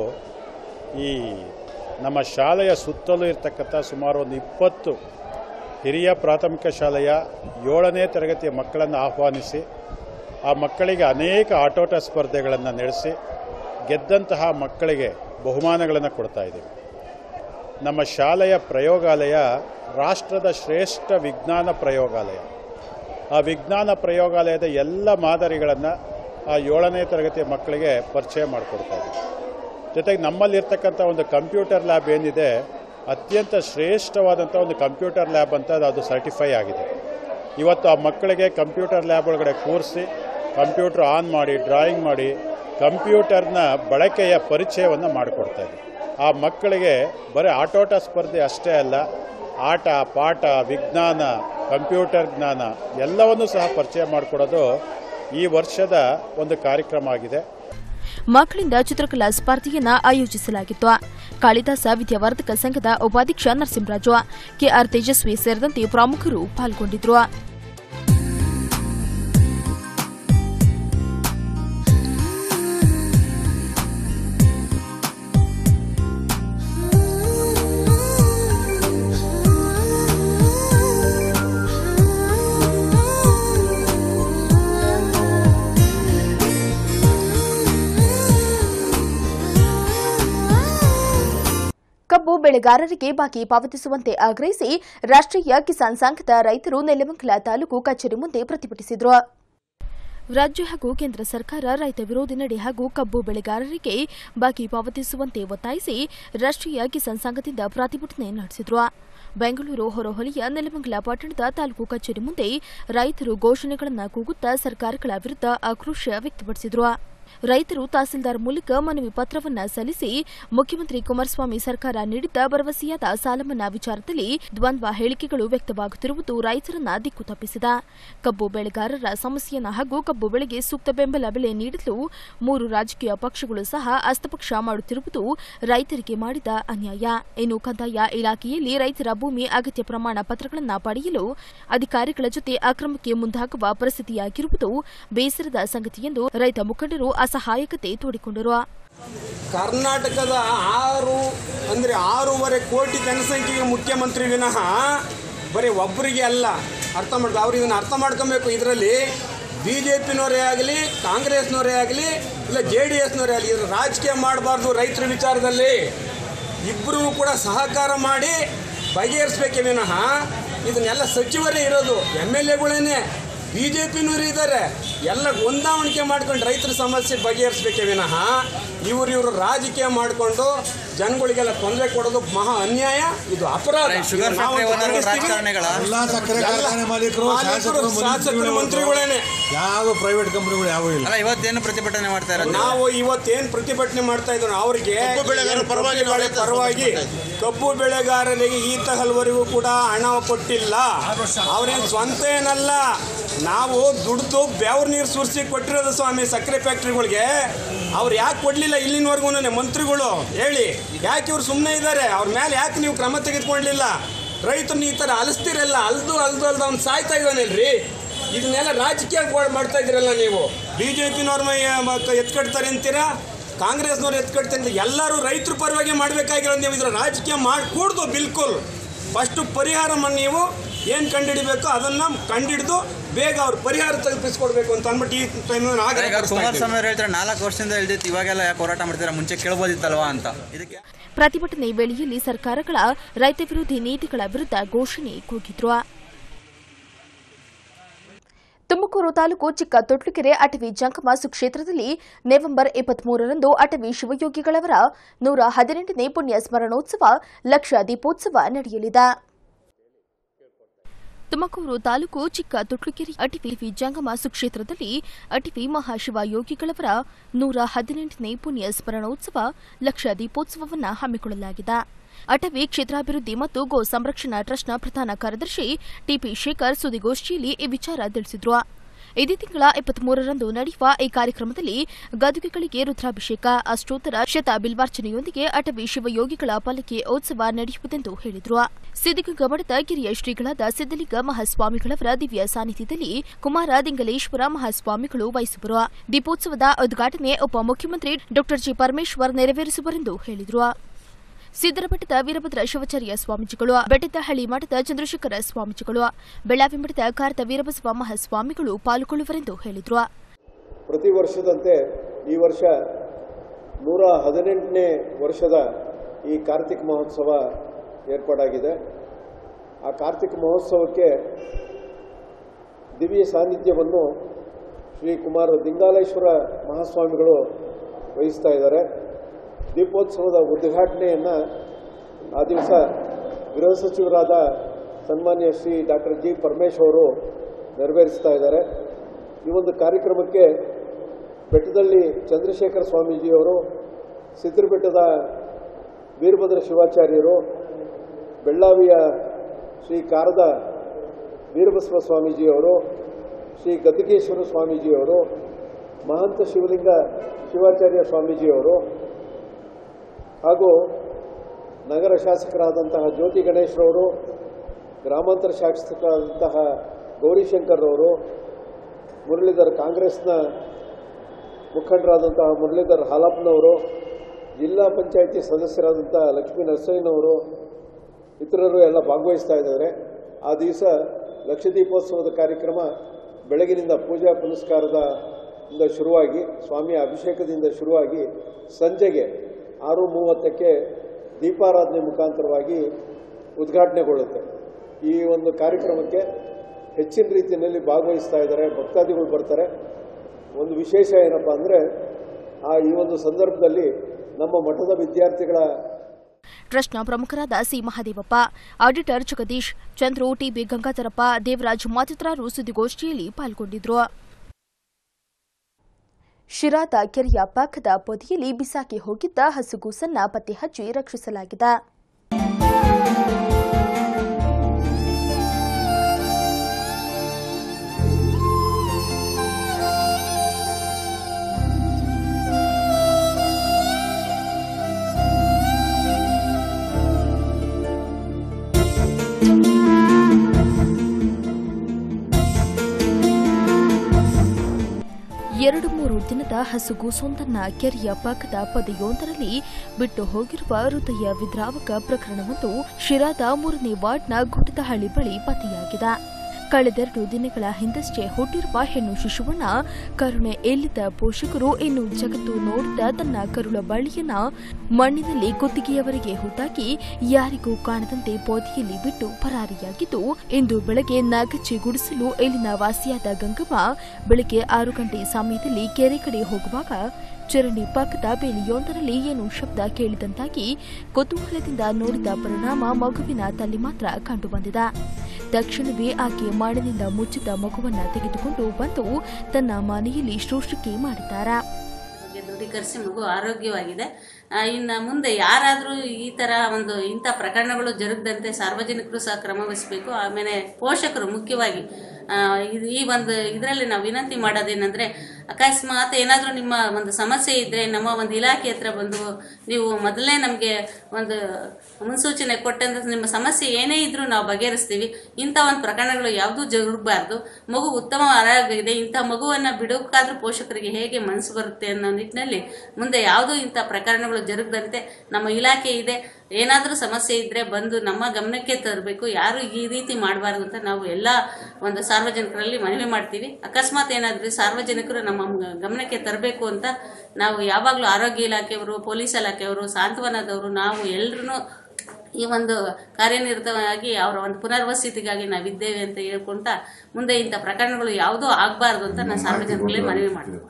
ಈ ನಮ್ಮ ಶಾಲೆಯ ಸುತ್ತಲೂ ಇರ್ತಕ್ಕಂಥ ಸುಮಾರು ಒಂದು ಇಪ್ಪತ್ತು ಹಿರಿಯ ಪ್ರಾಥಮಿಕ ಶಾಲೆಯ ಏಳನೇ ತರಗತಿಯ ಮಕ್ಕಳನ್ನು ಆಹ್ವಾನಿಸಿ ಆ ಮಕ್ಕಳಿಗೆ ಅನೇಕ ಆಟೋಟ ಸ್ಪರ್ಧೆಗಳನ್ನು ನಡೆಸಿ ಗೆದ್ದಂತಹ ಮಕ್ಕಳಿಗೆ ಬಹುಮಾನಗಳನ್ನು ಕೊಡ್ತಾ ಇದ್ದೀವಿ ನಮ್ಮ ಶಾಲೆಯ ಪ್ರಯೋಗಾಲಯ ರಾಷ್ಟ್ರದ ಶ್ರೇಷ್ಠ ವಿಜ್ಞಾನ ಪ್ರಯೋಗಾಲಯ ಆ ವಿಜ್ಞಾನ ಪ್ರಯೋಗಾಲಯದ ಎಲ್ಲ ಮಾದರಿಗಳನ್ನು ಆ ಏಳನೇ ತರಗತಿಯ ಮಕ್ಕಳಿಗೆ ಪರಿಚಯ ಮಾಡಿಕೊಡ್ತಾ ಇದ್ದೀವಿ ಜೊತೆಗೆ ನಮ್ಮಲ್ಲಿರ್ತಕ್ಕಂಥ ಒಂದು ಕಂಪ್ಯೂಟರ್ ಲ್ಯಾಬ್ ಏನಿದೆ ಅತ್ಯಂತ ಶ್ರೇಷ್ಠವಾದಂಥ ಒಂದು ಕಂಪ್ಯೂಟರ್ ಲ್ಯಾಬ್ ಅಂತ ಅದು ಸರ್ಟಿಫೈ ಆಗಿದೆ ಇವತ್ತು ಆ ಮಕ್ಕಳಿಗೆ ಕಂಪ್ಯೂಟರ್ ಲ್ಯಾಬ್ ಒಳಗಡೆ ಕೂರಿಸಿ ಕಂಪ್ಯೂಟರ್ ಆನ್ ಮಾಡಿ ಡ್ರಾಯಿಂಗ್ ಮಾಡಿ ಕಂಪ್ಯೂಟರ್ನ ಬಳಕೆಯ ಪರಿಚಯವನ್ನು ಮಾಡಿಕೊಡ್ತಾ ಇದ್ದೀವಿ ಆ ಮಕ್ಕಳಿಗೆ ಬರೀ ಆಟೋಟ ಸ್ಪರ್ಧೆ ಅಷ್ಟೇ ಅಲ್ಲ ಆಟ ಪಾಠ ವಿಜ್ಞಾನ ಕಂಪ್ಯೂಟರ್ ಜ್ಞಾನ ಎಲ್ಲವನ್ನೂ ಸಹ ಪರಿಚಯ ಮಾಡಿಕೊಡೋದು ಈ ವರ್ಷದ ಒಂದು ಕಾರ್ಯಕ್ರಮ ಆಗಿದೆ ಮಕ್ಕಳಿಂದ ಚಿತ್ರಕಲಾ ಸ್ಪರ್ಧೆಯನ್ನ ಆಯೋಜಿಸಲಾಗಿತ್ತು ಕಾಳಿದಾಸ ವಿದ್ಯಾವರ್ಧಕ ಸಂಘದ ಉಪಾಧ್ಯಕ್ಷ ನರಸಿಂಹರಾಜು ಕೆಆರ್ ತೇಜಸ್ವಿ ಸೇರಿದಂತೆ ಪ್ರಮುಖರು ಪಾಲ್ಗೊಂಡಿದ್ರು ಕಬ್ಬು ಬೆಳೆಗಾರರಿಗೆ ಬಾಕಿ ಪಾವತಿಸುವಂತೆ ಆಗ್ರಹಿಸಿ ರಾಷ್ಟ್ರೀಯ ಕಿಸಾನ್ ಸಂಘದ ರೈತರು ನೆಲಮಂಗಲ ತಾಲೂಕು ಕಚೇರಿ ಮುಂದೆ ಪ್ರತಿಭಟಿಸಿದರು ರಾಜ್ಯ ಹಾಗೂ ಕೇಂದ್ರ ಸರ್ಕಾರ ರೈತ ವಿರೋಧಿ ನಡೆ ಹಾಗೂ ಕಬ್ಬು ಬೆಳೆಗಾರರಿಗೆ ಬಾಕಿ ಪಾವತಿಸುವಂತೆ ಒತ್ತಾಯಿಸಿ ರಾಷ್ಟ್ರೀಯ ಕಿಸಾನ್ ಸಂಘದಿಂದ ಪ್ರತಿಭಟನೆ ನಡೆಸಿದ್ರು ಬೆಂಗಳೂರು ಹೊರಹೊಲಿಯ ನೆಲಮಂಗಲ ಪಟ್ಟಣದ ತಾಲೂಕು ಕಚೇರಿ ಮುಂದೆ ರೈತರು ಘೋಷಣೆಗಳನ್ನು ಕೂಗುತ್ತಾ ಸರ್ಕಾರಗಳ ವಿರುದ್ಧ ಆಕ್ರೋಶ ವ್ಯಕ್ತಪಡಿಸಿದ್ರು ರೈತರು ತಹಸೀಲ್ದಾರ್ ಮೂಲಕ ಮನವಿ ಪತ್ರವನ್ನ ಸಲ್ಲಿಸಿ ಮುಖ್ಯಮಂತ್ರಿ ಕುಮಾರಸ್ವಾಮಿ ಸರ್ಕಾರ ನೀಡಿದ್ದ ಭರವಸೆಯಾದ ಸಾಲಮನ್ನಾ ವಿಚಾರದಲ್ಲಿ ದ್ವಂದ್ವ ಹೇಳಿಕೆಗಳು ವ್ಯಕ್ತವಾಗುತ್ತಿರುವುದು ರೈತರನ್ನ ದಿಕ್ಕು ತಪ್ಪಿಸಿದ ಕಬ್ಬು ಬೆಳೆಗಾರರ ಸಮಸ್ಯೆಯನ್ನ ಹಾಗೂ ಕಬ್ಬು ಬೆಳೆಗೆ ಸೂಕ್ತ ಬೆಂಬಲ ಬೆಲೆ ನೀಡಲು ಮೂರು ರಾಜಕೀಯ ಪಕ್ಷಗಳು ಸಹ ಹಸ್ತಪಕ್ಷ ಮಾಡುತ್ತಿರುವುದು ರೈತರಿಗೆ ಮಾಡಿದ ಅನ್ಯಾಯ ಇನ್ನು ಕಂದಾಯ ಇಲಾಖೆಯಲ್ಲಿ ರೈತರ ಭೂಮಿ ಅಗತ್ಯ ಪ್ರಮಾಣ ಪತ್ರಗಳನ್ನು ಪಡೆಯಲು ಅಧಿಕಾರಿಗಳ ಜೊತೆ ಅಕ್ರಮಕ್ಕೆ ಮುಂದಾಗುವ ಪರಿಸ್ಥಿತಿಯಾಗಿರುವುದು ಬೇಸರದ ಸಂಗತಿ ಎಂದು ರೈತ ಮುಖಂಡರು ಅಸಹಾಯಕತೆ ತೋಡಿಕೊಂಡರು ಕರ್ನಾಟಕದ ಆರು ಅಂದರೆ ಆರೂವರೆ ಕೋಟಿ ಜನಸಂಖ್ಯೆಗೆ ಮುಖ್ಯಮಂತ್ರಿ ವಿನಃ ಬರೀ ಒಬ್ಬರಿಗೆ ಅಲ್ಲ ಅರ್ಥ ಮಾಡ್ಕೊ ಅವ್ರು ಇದನ್ನು ಅರ್ಥ ಮಾಡ್ಕೊಬೇಕು ಇದರಲ್ಲಿ ಬಿ ಜೆ ಪಿನವರೇ ಆಗಲಿ ಕಾಂಗ್ರೆಸ್ನವರೇ ಆಗಲಿ ಇಲ್ಲ ಜೆ ಡಿ ಎಸ್ನವರೇ ಆಗಲಿ ಇದ್ರ ರಾಜಕೀಯ ಮಾಡಬಾರ್ದು ರೈತರ ವಿಚಾರದಲ್ಲಿ ಇಬ್ಬರೂ ಕೂಡ ಸಹಕಾರ ಮಾಡಿ ಬಗೆಹರಿಸ್ಬೇಕೇ ವಿನಃ ಇದನ್ನೆಲ್ಲ ಸಚಿವರೇ ಇರೋದು ಎಮ್ ಎಲ್ ಎಗಳೇನೆ ಬಿ ಜೆ ಪಿನವರು ಇದ್ದಾರೆ ಎಲ್ಲ ಹೊಂದಾವಣಿಕೆ ಮಾಡ್ಕೊಂಡು ರೈತರ ಸಮಸ್ಯೆ ಬಗೆಹರಿಸ್ಬೇಕೇ ವಿನಃ ಇವರು ಇವರು ರಾಜಕೀಯ ಮಾಡಿಕೊಂಡು ಜನಗಳಿಗೆಲ್ಲ ತೊಂದರೆ ಕೊಡೋದು ಮಹಾ ಅನ್ಯಾಯ ಇದು ಅಪರಾಧ ಶುಗರ್ ನಾವು ಫ್ಯಾಕ್ಟರಿ ಓನರ್ ಖಂಡಿಸ್ತೀವಿ. ರಾಜಕಾರಣಿಗಳ ಎಲ್ಲ ಸಕ್ಕರೆ ಕಾರ್ಖಾನೆ ಮಾಲೀಕರು ಶಾಸಕರು ಶಾಸಕರು ಮಂತ್ರಿಗಳೇನೆ ಯಾವ ಪ್ರೈವೇಟ್ ಕಂಪನಿಗಳು ಯಾವ ಇಲ್ಲ ಅಲ್ಲ ಇವತ್ತೇನು ಪ್ರತಿಭಟನೆ ಮಾಡ್ತಾ ಇರೋದು ನಾವು ಇವತ್ತೇನು ಪ್ರತಿಭಟನೆ ಮಾಡ್ತಾ ಇದ್ರು ಅವರಿಗೆ ಕಬ್ಬು ಬೆಳೆಗಾರರ ಏನು ಪರವಾಗಿ ಕಬ್ಬು ಬೆಳೆ ನಾವು ಪರವಾಗಿ ಕಬ್ಬು ಬೆಳೆಗಾರರಿಗೆ ಈ ತಹಲ್ವರೆಗೂ ಕೂಡ ಹಣ ಕೊಟ್ಟಿಲ್ಲ ಅವ್ರೇನು ಸ್ವಂತ ಏನಲ್ಲ ನಾವು ದುಡ್ದು ಬೆವ್ರ ನೀರು ಸುರಿಸಿ ಕೊಟ್ಟಿರೋದು ಸ್ವಾಮಿ ಸಕ್ಕರೆ ಫ್ಯಾಕ್ಟ್ರಿಗಳಿಗೆ ಅವ್ರು ಯಾಕೆ ಕೊಡಲಿಲ್ಲ ಇಲ್ಲಿನವರೆಗೂ ಮಂತ್ರಿಗಳು ಹೇಳಿ ಯಾಕೆ ಇವ್ರು ಸುಮ್ಮನೆ ಇದ್ದಾರೆ ಅವ್ರ ಮೇಲೆ ಯಾಕೆ ನೀವು ಕ್ರಮ ತೆಗೆದುಕೊಳ್ಳಲಿಲ್ಲ ರೈತರನ್ನ ಈ ಥರ ಅಲಿಸ್ತಿರಲ್ಲ ಅಲ್ದು ಅಲ್ದು ಅಲ್ದು ಅವ್ನು ಸಾಯ್ತಾ ಇದ್ದಾನಲ್ರಿ ಇದನ್ನೆಲ್ಲ ರಾಜಕೀಯ ಮಾಡ್ತಾ ಇದ್ದೀರಲ್ಲ ನೀವು ಬಿ ಜೆ ಪಿನವ್ರ ಎತ್ಕಡ್ತಾರೆ ಅಂತೀರಾ ಕಾಂಗ್ರೆಸ್ನವ್ರು ಎತ್ಕಡ್ತಾರೆ ಅಂತ ಎಲ್ಲರೂ ರೈತರ ಪರವಾಗಿ ಮಾಡಬೇಕಾಗಿರೋದು ನೀವು ಇದ್ರ ರಾಜಕೀಯ ಮಾಡಿಕೊಡ್ದು ಬಿಲ್ಕುಲ್ ಫಸ್ಟು ಪರಿಹಾರವನ್ನು ನೀವು ಏನು ಕಂಡುಹಿಡಿಬೇಕು ಅದನ್ನು ಕಂಡುಹಿಡಿದು ಬೇಗ ಅವ್ರ ಪರಿಹಾರ ತಲುಪಿಸ್ಕೊಡ್ಬೇಕು ಅಂತ ಅಂದ್ಬಿಟ್ಟು ಈ ಟೈಮ್ ಈಗ ಕುಮಾರಸ್ವಾಮಿ ಅವ್ರು ಹೇಳ್ತಾರೆ ನಾಲ್ಕು ವರ್ಷದಿಂದ ಹೇಳ್ದಿತ್ತು ಇವಾಗೆಲ್ಲ ಯಾಕೆ ಹೋರಾಟ ಮಾಡ್ತೀರಾ ಮುಂಚೆ ಕೇಳ್ಬೋದಿತ್ತಲ್ವಾ ಅಂತ ಇದಕ್ಕೆ ಪ್ರತಿಭಟನೆ ವೇಳೆಯಲ್ಲಿ ಸರ್ಕಾರಗಳ ರೈತ ವಿರೋಧಿ ನೀತಿಗಳ ವಿರುದ್ಧ ಘೋಷಣೆ ಕೂಗಿದ್ರು ತುಮಕೂರು ತಾಲೂಕು ಚಿಕ್ಕ ತೊಟ್ಲುಕೆರೆ ಅಟವಿ ಜಂಗಮ ಸುಕ್ಷೇತ್ರದಲ್ಲಿ ನವೆಂಬರ್ ಇಪ್ಪತ್ಮೂರರಂದು ಅಟವಿ ಶಿವಯೋಗಿಗಳವರ ನೂರ ಹದಿನೆಂಟನೇ ಪುಣ್ಯ ಸ್ಮರಣೋತ್ಸವ ಲಕ್ಷ ದೀಪೋತ್ಸವ ನಡೆಯಲಿದೆ ತುಮಕೂರು ತಾಲೂಕು ಚಿಕ್ಕ ತುಟ್ಲುಕೆರೆ ಅಟವಿ ಜಂಗಮ ಸುಕ್ಷೇತ್ರದಲ್ಲಿ ಅಟವಿ ಮಹಾಶಿವ ಯೋಗಿಗಳವರ ನೂರ ಹದಿನೆಂಟನೇ ಪುಣ್ಯ ಸ್ಮರಣೋತ್ಸವ ಲಕ್ಷ ದೀಪೋತ್ಸವವನ್ನು ಹಮ್ಮಿಕೊಳ್ಳಲಾಗಿದೆ ಅಟವಿ ಕ್ಷೇತ್ರಾಭಿವೃದ್ಧಿ ಮತ್ತು ಗೋ ಸಂರಕ್ಷಣಾ ಟ್ರಸ್ಟ್ನ ಪ್ರಧಾನ ಕಾರ್ಯದರ್ಶಿ ಟಿಪಿ ಶೇಖರ್ ಸುದ್ದಿಗೋಷ್ಠಿಯಲ್ಲಿ ಈ ವಿಚಾರ ತಿಳಿಸಿದ್ರು ಇದೇ ತಿಂಗಳ ಇಪ್ಪತ್ಮೂರರಂದು ನಡೆಯುವ ಈ ಕಾರ್ಯಕ್ರಮದಲ್ಲಿ ಗದುಗೆಗಳಿಗೆ ರುದ್ರಾಭಿಷೇಕ ಅಷ್ಟೋತ್ತರ ಶತ ಬಿಲ್ವಾರ್ಚನೆಯೊಂದಿಗೆ ಅಟವಿ ಶಿವಯೋಗಿಗಳ ಪಲ್ಲಕ್ಕಿ ಉತ್ಸವ ನಡೆಯುವುದೆಂದು ಹೇಳಿದರು ಸಿದ್ಧಗಂಗಾ ಮಠದ ಕಿರಿಯ ಶ್ರೀಗಳಾದ ಸಿದ್ದಲಿಂಗ ಮಹಾಸ್ವಾಮಿಗಳವರ ದಿವ್ಯ ಸಾನ್ನಿಧ್ಯದಲ್ಲಿ ಕುಮಾರ ದಿಂಗಲೇಶ್ವರ ಮಹಾಸ್ವಾಮಿಗಳು ವಹಿಸುವರು ದೀಪೋತ್ಸವದ ಉದ್ಘಾಟನೆ ಉಪಮುಖ್ಯಮಂತ್ರಿ ಡಾ ಜಿ ಪರಮೇಶ್ವರ್ ನೆರವೇರಿಸುವರೆಂದು ಹೇಳಿದರು ಸಿದ್ದರ ಬೆಟ್ಟದ ವೀರಭದ್ರ ಶಿವಾಚಾರ್ಯ ಸ್ವಾಮೀಜಿಗಳು ಬೆಟ್ಟದಹಳ್ಳಿ ಮಠದ ಚಂದ್ರಶೇಖರ ಸ್ವಾಮೀಜಿಗಳು ಬೆಳಾವಿ ಮಠದ ಕಾರದ ವೀರಬಸವ ಮಹಾಸ್ವಾಮಿಗಳು ಪಾಲ್ಗೊಳ್ಳುವರೆಂದು ಹೇಳಿದರು ಪ್ರತಿ ವರ್ಷದಂತೆ ಈ ವರ್ಷ ನೂರ ಹದಿನೆಂಟನೇ ವರ್ಷದ ಈ ಕಾರ್ತಿಕ ಮಹೋತ್ಸವ ಏರ್ಪಾಡಾಗಿದೆ ಆ ಕಾರ್ತಿಕ ಮಹೋತ್ಸವಕ್ಕೆ ದಿವ್ಯ ಸಾನ್ನಿಧ್ಯವನ್ನು ಶ್ರೀ ಕುಮಾರ ದಿಂಗಾಲೇಶ್ವರ ಮಹಾಸ್ವಾಮಿಗಳು ವಹಿಸ್ತಾ ಇದ್ದಾರೆ ದೀಪೋತ್ಸವದ ಉದ್ಘಾಟನೆಯನ್ನು ಆ ದಿವಸ ಗೃಹ ಸಚಿವರಾದ ಸನ್ಮಾನ್ಯ ಶ್ರೀ ಡಾಕ್ಟರ್ ಜಿ ಪರಮೇಶ್ ಅವರು ನೆರವೇರಿಸ್ತಾ ಇದ್ದಾರೆ ಈ ಒಂದು ಕಾರ್ಯಕ್ರಮಕ್ಕೆ ಬೆಟ್ಟದಲ್ಲಿ ಚಂದ್ರಶೇಖರ ಸ್ವಾಮೀಜಿಯವರು ಸಿದ್ಧರಬೆಟ್ಟದ ವೀರಭದ್ರ ಶಿವಾಚಾರ್ಯರು ಬೆಳ್ಳಾವಿಯ ಶ್ರೀ ಕಾರದ ವೀರಬಸವ ಸ್ವಾಮೀಜಿಯವರು ಶ್ರೀ ಗದ್ದಿಗೇಶ್ವರ ಸ್ವಾಮೀಜಿಯವರು ಮಹಂತ ಶಿವಲಿಂಗ ಶಿವಾಚಾರ್ಯ ಸ್ವಾಮೀಜಿಯವರು ಹಾಗೂ ನಗರ ಶಾಸಕರಾದಂತಹ ಜ್ಯೋತಿ ಗಣೇಶ್ರವರು ಗ್ರಾಮಾಂತರ ಶಾಸಕರಾದಂತಹ ಗೌರಿಶಂಕರ್ರವರು ಮುರಳೀಧರ್ ಕಾಂಗ್ರೆಸ್ನ ಮುಖಂಡರಾದಂತಹ ಮುರಳೀಧರ್ ಹಾಲಪ್ಪನವರು ಜಿಲ್ಲಾ ಪಂಚಾಯಿತಿ ಸದಸ್ಯರಾದಂತಹ ಲಕ್ಷ್ಮೀ ನರಸಯ್ಯನವರು ಇತರರು ಎಲ್ಲ ಭಾಗವಹಿಸ್ತಾ ಇದ್ದಾರೆ ಆ ದಿವಸ ಲಕ್ಷದೀಪೋತ್ಸವದ ಕಾರ್ಯಕ್ರಮ ಬೆಳಗಿನಿಂದ ಪೂಜಾ ಪುನಸ್ಕಾರದ ಇಂದ ಶುರುವಾಗಿ ಸ್ವಾಮಿಯ ಅಭಿಷೇಕದಿಂದ ಶುರುವಾಗಿ ಸಂಜೆಗೆ ಆರು ಮೂವತ್ತಕ್ಕೆ ದೀಪಾರಾಧನೆ ಮುಖಾಂತರವಾಗಿ ಉದ್ಘಾಟನೆಗೊಳ್ಳುತ್ತೆ ಈ ಒಂದು ಕಾರ್ಯಕ್ರಮಕ್ಕೆ ಹೆಚ್ಚಿನ ರೀತಿಯಲ್ಲಿ ಭಾಗವಹಿಸ್ತಾ ಇದ್ದಾರೆ ಭಕ್ತಾದಿಗಳು ಬರ್ತಾರೆ ಒಂದು ವಿಶೇಷ ಏನಪ್ಪ ಅಂದರೆ ಆ ಈ ಒಂದು ಸಂದರ್ಭದಲ್ಲಿ ನಮ್ಮ ಮಠದ ವಿದ್ಯಾರ್ಥಿಗಳ ಟ್ರಸ್ಟ್ನ ಪ್ರಮುಖರಾದ C Mahadevappa auditor Jagadish Chandru TB Gangadharappa Devaraj ಮತ್ತಿತರರು ಸುದ್ದಿಗೋಷ್ಠಿಯಲ್ಲಿ ಪಾಲ್ಗೊಂಡಿದ್ರು ಶಿರಾದ ಕೆರೆಯ ಪಕ್ಕದ ಪೊದೆಯಲ್ಲಿ ಬಿಸಾಕಿ ಹೋಗಿದ್ದ ಹಸುಗೂಸನ್ನ ಪತ್ತೆ ಹಚ್ಚಿ ರಕ್ಷಿಸಲಾಗಿದೆ ಎರಡು ಮೂರು ದಿನದ ಹಸುಗೂಸೊಂದನ್ನ ಕೆರೆಯ ಪಕ್ಕದ ಪೊದೆಯೊಂದರಲ್ಲಿ ಬಿಟ್ಟು ಹೋಗಿರುವ ಹೃದಯ ವಿದ್ರಾವಕ ಪ್ರಕರಣವೊಂದು ಶಿರಾದ ಮೂರನೇ ವಾರ್ಡ್ನ ಗುಡ್ಡದಹಳ್ಳಿ ಬಳಿ ಪತ್ತೆಯಾಗಿದೆ ಕಳೆದೆರಡು ದಿನಗಳ ಹಿಂದಷ್ಟೇ ಹುಟ್ಟಿರುವ ಹೆಣ್ಣು ಶಿಶುವನ್ನ ಕರುಣೆ ಎಲ್ಲಿದ್ದ ಪೋಷಕರು ಇನ್ನು ಜಗತ್ತು ನೋಡಿದ ತನ್ನ ಕರುಳ ಬಳ್ಳಿಯನ್ನ ಮಣ್ಣಿನಲ್ಲಿ ಕುತ್ತಿಗೆಯವರೆಗೆ ಹುಟ್ಟಾಕಿ ಯಾರಿಗೂ ಕಾಣದಂತೆ ಪೋದೆಯಲ್ಲಿ ಬಿಟ್ಟು ಪರಾರಿಯಾಗಿದ್ದು ಇಂದು ಬೆಳಗ್ಗೆ ನಾಗಚ್ಚಿ ಗುಡಿಸಲು ಇಲ್ಲಿನ ವಾಸಿಯಾದ ಗಂಗಮ್ಮ ಬೆಳಗ್ಗೆ ಆರು ಗಂಟೆ ಸಮಯದಲ್ಲಿ ಕೆರೆ ಕಡೆ ಹೋಗುವಾಗ ಚರಂಡಿ ಪಕ್ಕದ ಬೇಲಿಯೊಂದರಲ್ಲಿ ಏನು ಶಬ್ದ ಕೇಳಿದಂತಾಗಿ ಕುತೂಹಲದಿಂದ ನೋಡಿದ ಪರಿಣಾಮ ಮಗುವಿನ ತಲೆ ಮಾತ್ರ ಕಂಡುಬಂದಿದೆ ತಕ್ಷಣವೇ ಆಕೆ ಮಣ್ಣಿನಿಂದ ಮುಚ್ಚಿದ ಮಗುವನ್ನ ತೆಗೆದುಕೊಂಡು ಬಂದು ತನ್ನ ಮನೆಯಲ್ಲಿ ಶೋಷಿಕೆ ಮಾಡಿದ್ದಾರೆ ಬಗ್ಗೆ ದೃಢೀಕರಿಸಿ ಮಗು ಆರೋಗ್ಯವಾಗಿದೆ ಆ, ಇನ್ನು ಮುಂದೆ ಯಾರಾದರೂ ಈ ಥರ ಒಂದು ಇಂಥ ಪ್ರಕರಣಗಳು ಜರುಗದಂತೆ ಸಾರ್ವಜನಿಕರು ಸಹ ಕ್ರಮ ವಹಿಸಬೇಕು ಆಮೇಲೆ ಪೋಷಕರು ಮುಖ್ಯವಾಗಿ ಆ, ಇದು ಈ ಒಂದು ಇದರಲ್ಲಿ ನಾವು ವಿನಂತಿ ಮಾಡೋದೇನೆಂದರೆ ಅಕಸ್ಮಾತ್ ಏನಾದರೂ ನಿಮ್ಮ ಒಂದು ಸಮಸ್ಯೆ ಇದ್ದರೆ ನಮ್ಮ ಒಂದು ಇಲಾಖೆ ಹತ್ರ ಬಂದು ನೀವು ಮೊದಲೇ ನಮಗೆ ಒಂದು ಮುನ್ಸೂಚನೆ ಕೊಟ್ಟಂತ ನಿಮ್ಮ ಸಮಸ್ಯೆ ಏನೇ ಇದ್ರೂ ನಾವು ಬಗೆಹರಿಸ್ತೀವಿ ಇಂಥ ಒಂದು ಪ್ರಕರಣಗಳು ಯಾವುದೂ ಜರುಗಬಾರ್ದು ಮಗು ಉತ್ತಮ ಆರೋಗ್ಯ ಇದೆ ಇಂಥ ಮಗುವನ್ನು ಬಿಡೋಕ್ಕಾದ್ರೂ ಪೋಷಕರಿಗೆ ಹೇಗೆ ಮನಸ್ಸು ಬರುತ್ತೆ ಅನ್ನೋ ನಿಟ್ಟಿನಲ್ಲಿ ಮುಂದೆ ಯಾವುದೂ ಇಂಥ ಪ್ರಕರಣಗಳು ಜರುಗದಂತೆ ನಮ್ಮ ಇಲಾಖೆ ಇದೆ ಏನಾದರೂ ಸಮಸ್ಯೆ ಇದ್ದರೆ ಬಂದು ನಮ್ಮ ಗಮನಕ್ಕೆ ತರಬೇಕು ಯಾರು ಈ ರೀತಿ ಮಾಡಬಾರ್ದು ಅಂತ ನಾವು ಎಲ್ಲ ಒಂದು ಸಾರ್ವಜನಿಕರಲ್ಲಿ ಮನವಿ ಮಾಡ್ತೀವಿ ಅಕಸ್ಮಾತ್ ಏನಾದರೂ ಸಾರ್ವಜನಿಕರು ನಮ್ಮ ಗಮನಕ್ಕೆ ತರಬೇಕು ಅಂತ ನಾವು ಯಾವಾಗಲೂ ಆರೋಗ್ಯ ಇಲಾಖೆಯವರು ಪೊಲೀಸ್ ಇಲಾಖೆಯವರು ಸಾಂತ್ವನದವರು ನಾವು ಎಲ್ಲರೂ ಈ ಒಂದು ಕಾರ್ಯನಿರತವಾಗಿ ಅವರ ಒಂದು ಪುನರ್ವಸತಿಗಾಗಿ ನಾವಿದ್ದೇವೆ ಅಂತ ಹೇಳ್ಕೊಂತ ಮುಂದೆ ಇಂಥ ಪ್ರಕರಣಗಳು ಯಾವುದೂ ಆಗಬಾರ್ದು ಅಂತ ನಾನು ಸಾರ್ವಜನಿಕರಲ್ಲಿ ಮನವಿ ಮಾಡ್ತೀನಿ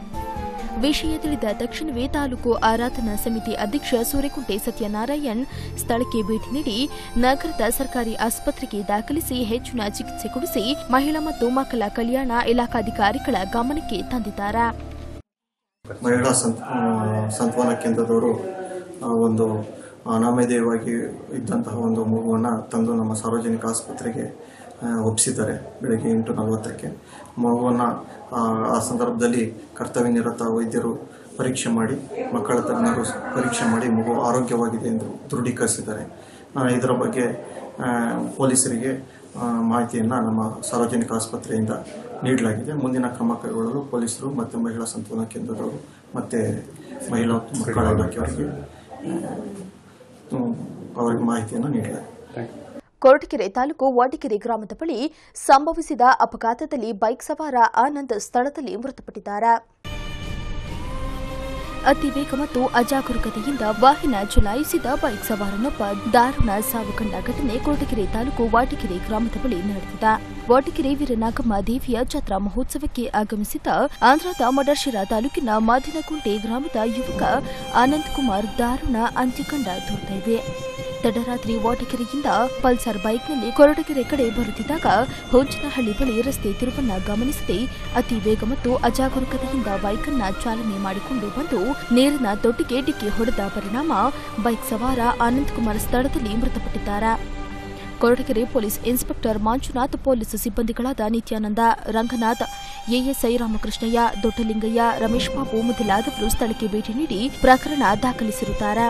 ವಿಷಯ ತಿಳಿದ ತಕ್ಷಣವೇ ತಾಲೂಕು ಆರಾಧನಾ ಸಮಿತಿ ಅಧ್ಯಕ್ಷ ಸೂರ್ಯಕುಂಟೆ ಸತ್ಯನಾರಾಯಣ್ ಸ್ಥಳಕ್ಕೆ ಭೇಟಿ ನೀಡಿ ನಗರದ ಸರ್ಕಾರಿ ಆಸ್ಪತ್ರೆಗೆ ದಾಖಲಿಸಿ ಹೆಚ್ಚಿನ ಚಿಕಿತ್ಸೆ ಕೊಡಿಸಿ ಮಹಿಳಾ ಮತ್ತು ಮಕ್ಕಳ ಕಲ್ಯಾಣ ಇಲಾಖಾಧಿಕಾರಿಗಳ ಗಮನಕ್ಕೆ ತಂದಿದ್ದಾರೆ ಮಹಿಳಾ ಸಂತ್ ಆ, ಸಂತ್ವನ ಕೇಂದ್ರದವರು ಆ, ಒಂದು ಅನಾಮಧೇಯವಾಗಿ ಇದ್ದಂತಹ ಒಂದು ಮಗುವನ್ನು ತಂದು ನಮ್ಮ ಸಾರ್ವಜನಿಕ ಆಸ್ಪತ್ರೆಗೆ ಆ, ಒಪ್ಪಿಸಿದ್ದಾರೆ ಬೆಳಗ್ಗೆ ಎಂಟು ನಲವತ್ತಕ್ಕೆ ಮಗುವನ್ನು ಆ, ಆ ಸಂದರ್ಭದಲ್ಲಿ ಕರ್ತವ್ಯ ನಿರತ ವೈದ್ಯರು ಪರೀಕ್ಷೆ ಮಾಡಿ ಮಕ್ಕಳ ತಜ್ಞರು ಪರೀಕ್ಷೆ ಮಾಡಿ ಮಗು ಆರೋಗ್ಯವಾಗಿದೆ ಎಂದು ದೃಢೀಕರಿಸಿದ್ದಾರೆ ಆ, ಇದರ ಬಗ್ಗೆ ಆ, ಪೊಲೀಸರಿಗೆ ಆ, ಮಾಹಿತಿಯನ್ನು ನಮ್ಮ ಸಾರ್ವಜನಿಕ ಆಸ್ಪತ್ರೆಯಿಂದ ನೀಡಲಾಗಿದೆ ಮುಂದಿನ ಕ್ರಮ ಕೈಗೊಳ್ಳಲು ಪೊಲೀಸರು ಮತ್ತು ಮಹಿಳಾ ಸಂತ್ವನ ಕೇಂದ್ರದವರು ಮತ್ತು ಮಹಿಳಾ ಮತ್ತು ಮಕ್ಕಳ ಇಲಾಖೆಯವರಿಗೆ ಆ, ಅವರಿಗೆ ಮಾಹಿತಿಯನ್ನು ನೀಡಲಾಗಿದೆ ಕೊರಟಗೆರೆ ತಾಲೂಕು ವಾಟಿಕೆರೆ ಗ್ರಾಮದ ಬಳಿ ಸಂಭವಿಸಿದ ಅಪಘಾತದಲ್ಲಿ ಬೈಕ್ ಸವಾರ ಆನಂದ್ ಸ್ಥಳದಲ್ಲಿ ಮೃತಪಟ್ಟಿದ್ದಾರೆ ಅತಿ ವೇಗ ಮತ್ತು ಅಜಾಗರೂಕತೆಯಿಂದ ವಾಹನ ಚಲಾಯಿಸಿದ ಬೈಕ್ ಸವಾರನೊಬ್ಬ ದಾರುಣ ಸಾವು ಕಂಡ ಘಟನೆ ಕೊರಟಗೆರೆ ತಾಲೂಕು ವಾಟಿಕೆರೆ ಗ್ರಾಮದ ಬಳಿ ನಡೆದಿದೆ ವಾಟಿಕೆರೆ ವೀರನಾಗಮ್ಮ ದೇವಿಯ ಜಾತ್ರಾ ಮಹೋತ್ಸವಕ್ಕೆ ಆಗಮಿಸಿದ್ದ ಆಂಧ್ರದ ಮಡರ್ಶಿರ ತಾಲೂಕಿನ ಮಾದಿನಕುಂಟೆ ಗ್ರಾಮದ ಯುವಕ ಆನಂದ್ ಕುಮಾರ್ ದಾರುಣ ಅಂತ್ಯ ಕಂಡ ದುರ್ದೈವೆ ತಡರಾತ್ರಿ ವಾಟಕೆರೆಯಿಂದ ಪಲ್ಸರ್ ಬೈಕ್ನಲ್ಲಿ ಕೊರಟಗೆರೆ ಕಡೆ ಬರುತ್ತಿದ್ದಾಗ ಹೊಂಚನಹಳ್ಳಿ ಬಳಿ ರಸ್ತೆ ತಿರುವನ್ನ ಗಮನಿಸದೆ ಅತಿ ವೇಗ ಮತ್ತು ಅಜಾಗರೂಕತೆಯಿಂದ ಬೈಕನ್ನ ಚಾಲನೆ ಮಾಡಿಕೊಂಡು ಬಂದು ನೀರಿನ ತೊಟ್ಟಿಗೆ ಡಿಕ್ಕಿ ಹೊಡೆದ ಪರಿಣಾಮ ಬೈಕ್ ಸವಾರ ಆನಂದ್ ಕುಮಾರ್ ಸ್ಥಳದಲ್ಲಿ ಮೃತಪಟ್ಟಿದ್ದಾರೆ Koratagere police inspector Manjunath police ಸಿಬ್ಬಂದಿಗಳಾದ ನಿತ್ಯಾನಂದ ರಂಗನಾಥ್ ಎಎಸ್ಐ ರಾಮಕೃಷ್ಣಯ್ಯ ದೊಡ್ಡಲಿಂಗಯ್ಯ ರಮೇಶ್ ಬಾಬು ಮೊದಲಾದವರು ಸ್ಥಳಕ್ಕೆ ಭೇಟಿ ನೀಡಿ ಪ್ರಕರಣ ದಾಖಲಿಸಿರುತ್ತಾರೆ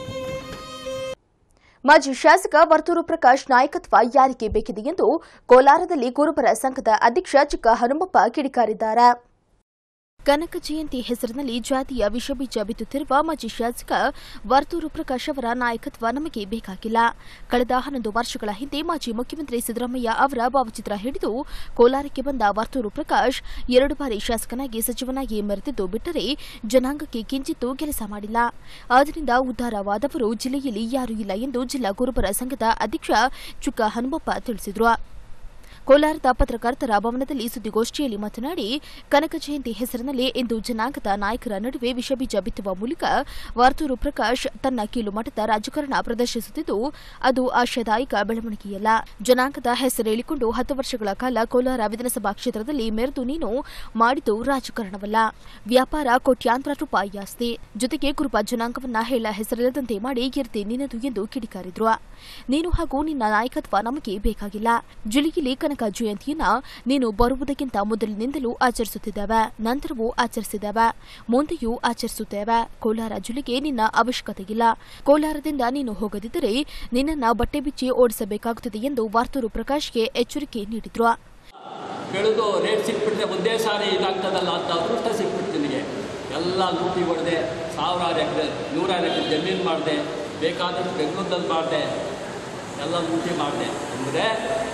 ಮಾಜಿ ಶಾಸಕ ವರ್ತೂರು ಪ್ರಕಾಶ್ ನಾಯಕತ್ವ ಯಾರಿಗೆ ಬೇಕಿದೆ ಎಂದು ಕೋಲಾರದಲ್ಲಿ ಗುರುಬರ ಸಂಘದ ಅಧ್ಯಕ್ಷ ಚಿಕ್ಕ ಹನುಮಪ್ಪ ಕಿಡಿಕಾರಿದ್ದಾರೆ ಕನಕ ಜಯಂತಿ ಹೆಸರಿನಲ್ಲಿ ಜಾತಿಯ ವಿಷಬೀಜ ಬಿತ್ತುತ್ತಿರುವ ಮಾಜಿ ಶಾಸಕ ವರ್ತೂರು ಪ್ರಕಾಶ್ ಅವರ ನಾಯಕತ್ವ ನಮಗೆ ಬೇಕಾಗಿಲ್ಲ ಕಳೆದ ಹನ್ನೊಂದು ವರ್ಷಗಳ ಹಿಂದೆ ಮಾಜಿ ಮುಖ್ಯಮಂತ್ರಿ ಸಿದ್ದರಾಮಯ್ಯ ಅವರ ಭಾವಚಿತ್ರ ಹಿಡಿದು ಕೋಲಾರಕ್ಕೆ ಬಂದ ವರ್ತೂರು ಪ್ರಕಾಶ್ ಎರಡು ಬಾರಿ ಶಾಸಕನಾಗಿ ಸಚಿವನಾಗಿ ಮೆರೆದಿದ್ದು ಬಿಟ್ಟರೆ ಜನಾಂಗಕ್ಕೆ ಕಿಂಚಿತ್ತೂ ಕೆಲಸ ಮಾಡಿಲ್ಲ ಆದ್ದರಿಂದ ಉದ್ಧಾರವಾದವರು ಜಿಲ್ಲೆಯಲ್ಲಿ ಯಾರೂ ಇಲ್ಲ ಎಂದು ಜಿಲ್ಲಾ ಗುರುಬರ ಸಂಘದ ಅಧ್ಯಕ್ಷ ಚುಕ್ಕ ಹನುಮಪ್ಪ ತಿಳಿಸಿದರು ಕೋಲಾರದ ಪತ್ರಕರ್ತರ ಭವನದಲ್ಲಿ ಸುದ್ದಿಗೋಷ್ಠಿಯಲ್ಲಿ ಮಾತನಾಡಿ ಕನಕ ಜಯಂತಿ ಹೆಸರಿನಲ್ಲಿ ಇಂದು ಜನಾಂಗದ ನಾಯಕರ ನಡುವೆ ವಿಷಬೀಜ ಬಿತ್ತುವ ಮೂಲಕ ವರ್ತೂರು ಪ್ರಕಾಶ್ ತನ್ನ ಕೀಲು ಮಠದ ರಾಜಕಾರಣ ಪ್ರದರ್ಶಿಸುತ್ತಿದ್ದು ಅದು ಆಶಾದಾಯಕ ಬೆಳವಣಿಗೆಯಲ್ಲ ಜನಾಂಗದ ಹೆಸರು ಹೇಳಿಕೊಂಡು ಹತ್ತು ವರ್ಷಗಳ ಕಾಲ ಕೋಲಾರ ವಿಧಾನಸಭಾ ಕ್ಷೇತ್ರದಲ್ಲಿ ಮೆರೆದು ನೀನು ಮಾಡಿದ್ದು ರಾಜಕಾರಣವಲ್ಲ ವ್ಯಾಪಾರ ಕೋಟ್ಯಾಂತರ ರೂಪಾಯಿ ಆಸ್ತಿ ಜೊತೆಗೆ ಕುರುಬ ಜನಾಂಗವನ್ನ ಹೇಳ ಹೆಸರಿಲ್ಲದಂತೆ ಮಾಡಿ ಕೀರ್ತಿ ನಿನ್ನದು ಎಂದು ಕಿಡಿಕಾರಿದ್ರು ನೀನು ಹಾಗೂ ನಿನ್ನ ನಾಯಕತ್ವ ನಮಗೆ ಬೇಕಾಗಿಲ್ಲ ಜಿಲ್ಲೆಯಲ್ಲಿ ಕನಕ ಜಯಂತಿಯನ್ನ ನೀನು ಬರುವುದಕ್ಕಿಂತ ಮೊದಲಿನಿಂದಲೂ ಆಚರಿಸುತ್ತಿದ್ದೇವೆ ನಂತರವೂ ಆಚರಿಸಿದ್ದೇವೆ ಮುಂದೆಯೂ ಆಚರಿಸುತ್ತೇವೆ ಕೋಲಾರ ಜಿಲ್ಲೆಗೆ ನಿನ್ನ ಅವಶ್ಯಕತೆಯಿಲ್ಲ ಕೋಲಾರದಿಂದ ನೀನು ಹೋಗದಿದ್ದರೆ ನಿನ್ನನ್ನ ಬಟ್ಟೆ ಬಿಚ್ಚಿ ಓಡಿಸಬೇಕಾಗುತ್ತದೆ ಎಂದು ವಾರ್ತೂರು ಪ್ರಕಾಶ್ಗೆ ಎಚ್ಚರಿಕೆ ನೀಡಿದ್ರು ಬೆಳೆದು ರೇಟ್ ಸಿಕ್ಬಿಟ್ರೆ ಒಂದೇ ಸಾರಿ ಇದಾಗ್ತದಲ್ಲ ಅಂತ ಅದೃಷ್ಟ ಸಿಕ್ಬಿಡ್ತು ನಿನಗೆ ಎಲ್ಲ ಲೂಟಿ ಹೊಡೆದೆ ಸಾವಿರಾರು ಎಕರೆ ನೂರಾರು ಎಕರೆ ಜಮೀನು ಮಾಡಿದೆ ಬೇಕಾದಷ್ಟು ಬೆಂಗಳೂರಲ್ಲಿ ಮಾಡಿದೆ ಎಲ್ಲ ಲೂಟಿ ಮಾಡಿದೆ ಅಂದರೆ ಈ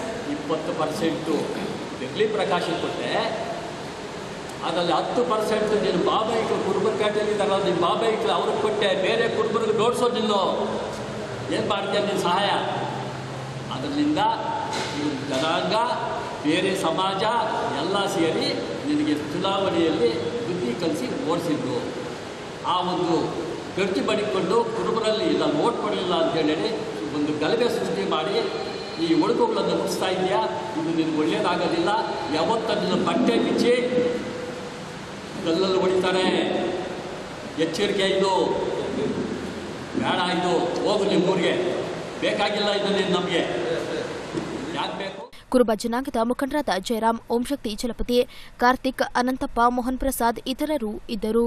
ಇಪ್ಪತ್ತು ಪರ್ಸೆಂಟು ಬೆಗ್ಲಿ ಪ್ರಕಾಶ ಕೊಟ್ಟೆ ಅದರಲ್ಲಿ ಹತ್ತು ಪರ್ಸೆಂಟ್ ನೀನು ಬಾಬೈಕ್ಳು ಕುರುಬರ್ಪೇಟೆಯಲ್ಲಿದ್ದಾರಲ್ಲ ನೀನು ಬಾಬೈಕ್ಳು ಅವ್ರಿಗೆ ಕೊಟ್ಟೆ ಬೇರೆ ಕುರುಬರಿಗೆ ನೋಡ್ಸೋದಿಲ್ಲ ಏನು ಮಾಡ್ತೀಯ ನೀನು ಸಹಾಯ ಅದರಿಂದ ಈ ಜನಾಂಗ ಬೇರೆ ಸಮಾಜ ಎಲ್ಲ ಸೇರಿ ನಿನಗೆ ಚುನಾವಣೆಯಲ್ಲಿ ಬುದ್ಧಿ ಕಲಿಸಿ ಓಡಿಸಿದ್ರು ಆ ಒಂದು ಗಟ್ಟಿ ಮಾಡಿಕೊಂಡು ಕುರುಬರಲ್ಲಿ ನಾನು ಓಟ್ ಕೊಡಲಿಲ್ಲ ಅಂತೇಳಿ ಒಂದು ಗಲಭೆ ಸೃಷ್ಟಿ ಮಾಡಿ ಈ ಒಡಕುಗಳನ್ನು ಮುಗಿಸ್ತಾ ಇದೆಯಾ ಇದು ನಿನಗೆ ಒಳ್ಳೆಯದಾಗೋದಿಲ್ಲ ಯಾವತ್ತನ್ನು ಬಟ್ಟೆ ಬಿಚ್ಚಿ ಕಲ್ಲಲ್ಲಿ ಹೊಡಿತಾರೆ ಎಚ್ಚರಿಕೆ ಇದು ಬೇಡ ಇದು ಹೋಗು ನಿಮ್ಮೂರಿಗೆ ಬೇಕಾಗಿಲ್ಲ ಇದು ನೀನು ನಮಗೆ ಯಾಕೆ ಬೇಕು ಕುರುಬ ಜನಾಂಗದ ಮುಖಂಡರಾದ ಜಯರಾಮ್ ಓಂಶಕ್ತಿ ಚಲಪತಿ ಕಾರ್ತಿಕ್ ಅನಂತಪ್ಪ ಮೋಹನ್ ಪ್ರಸಾದ್ ಇತರರು ಇದ್ದರು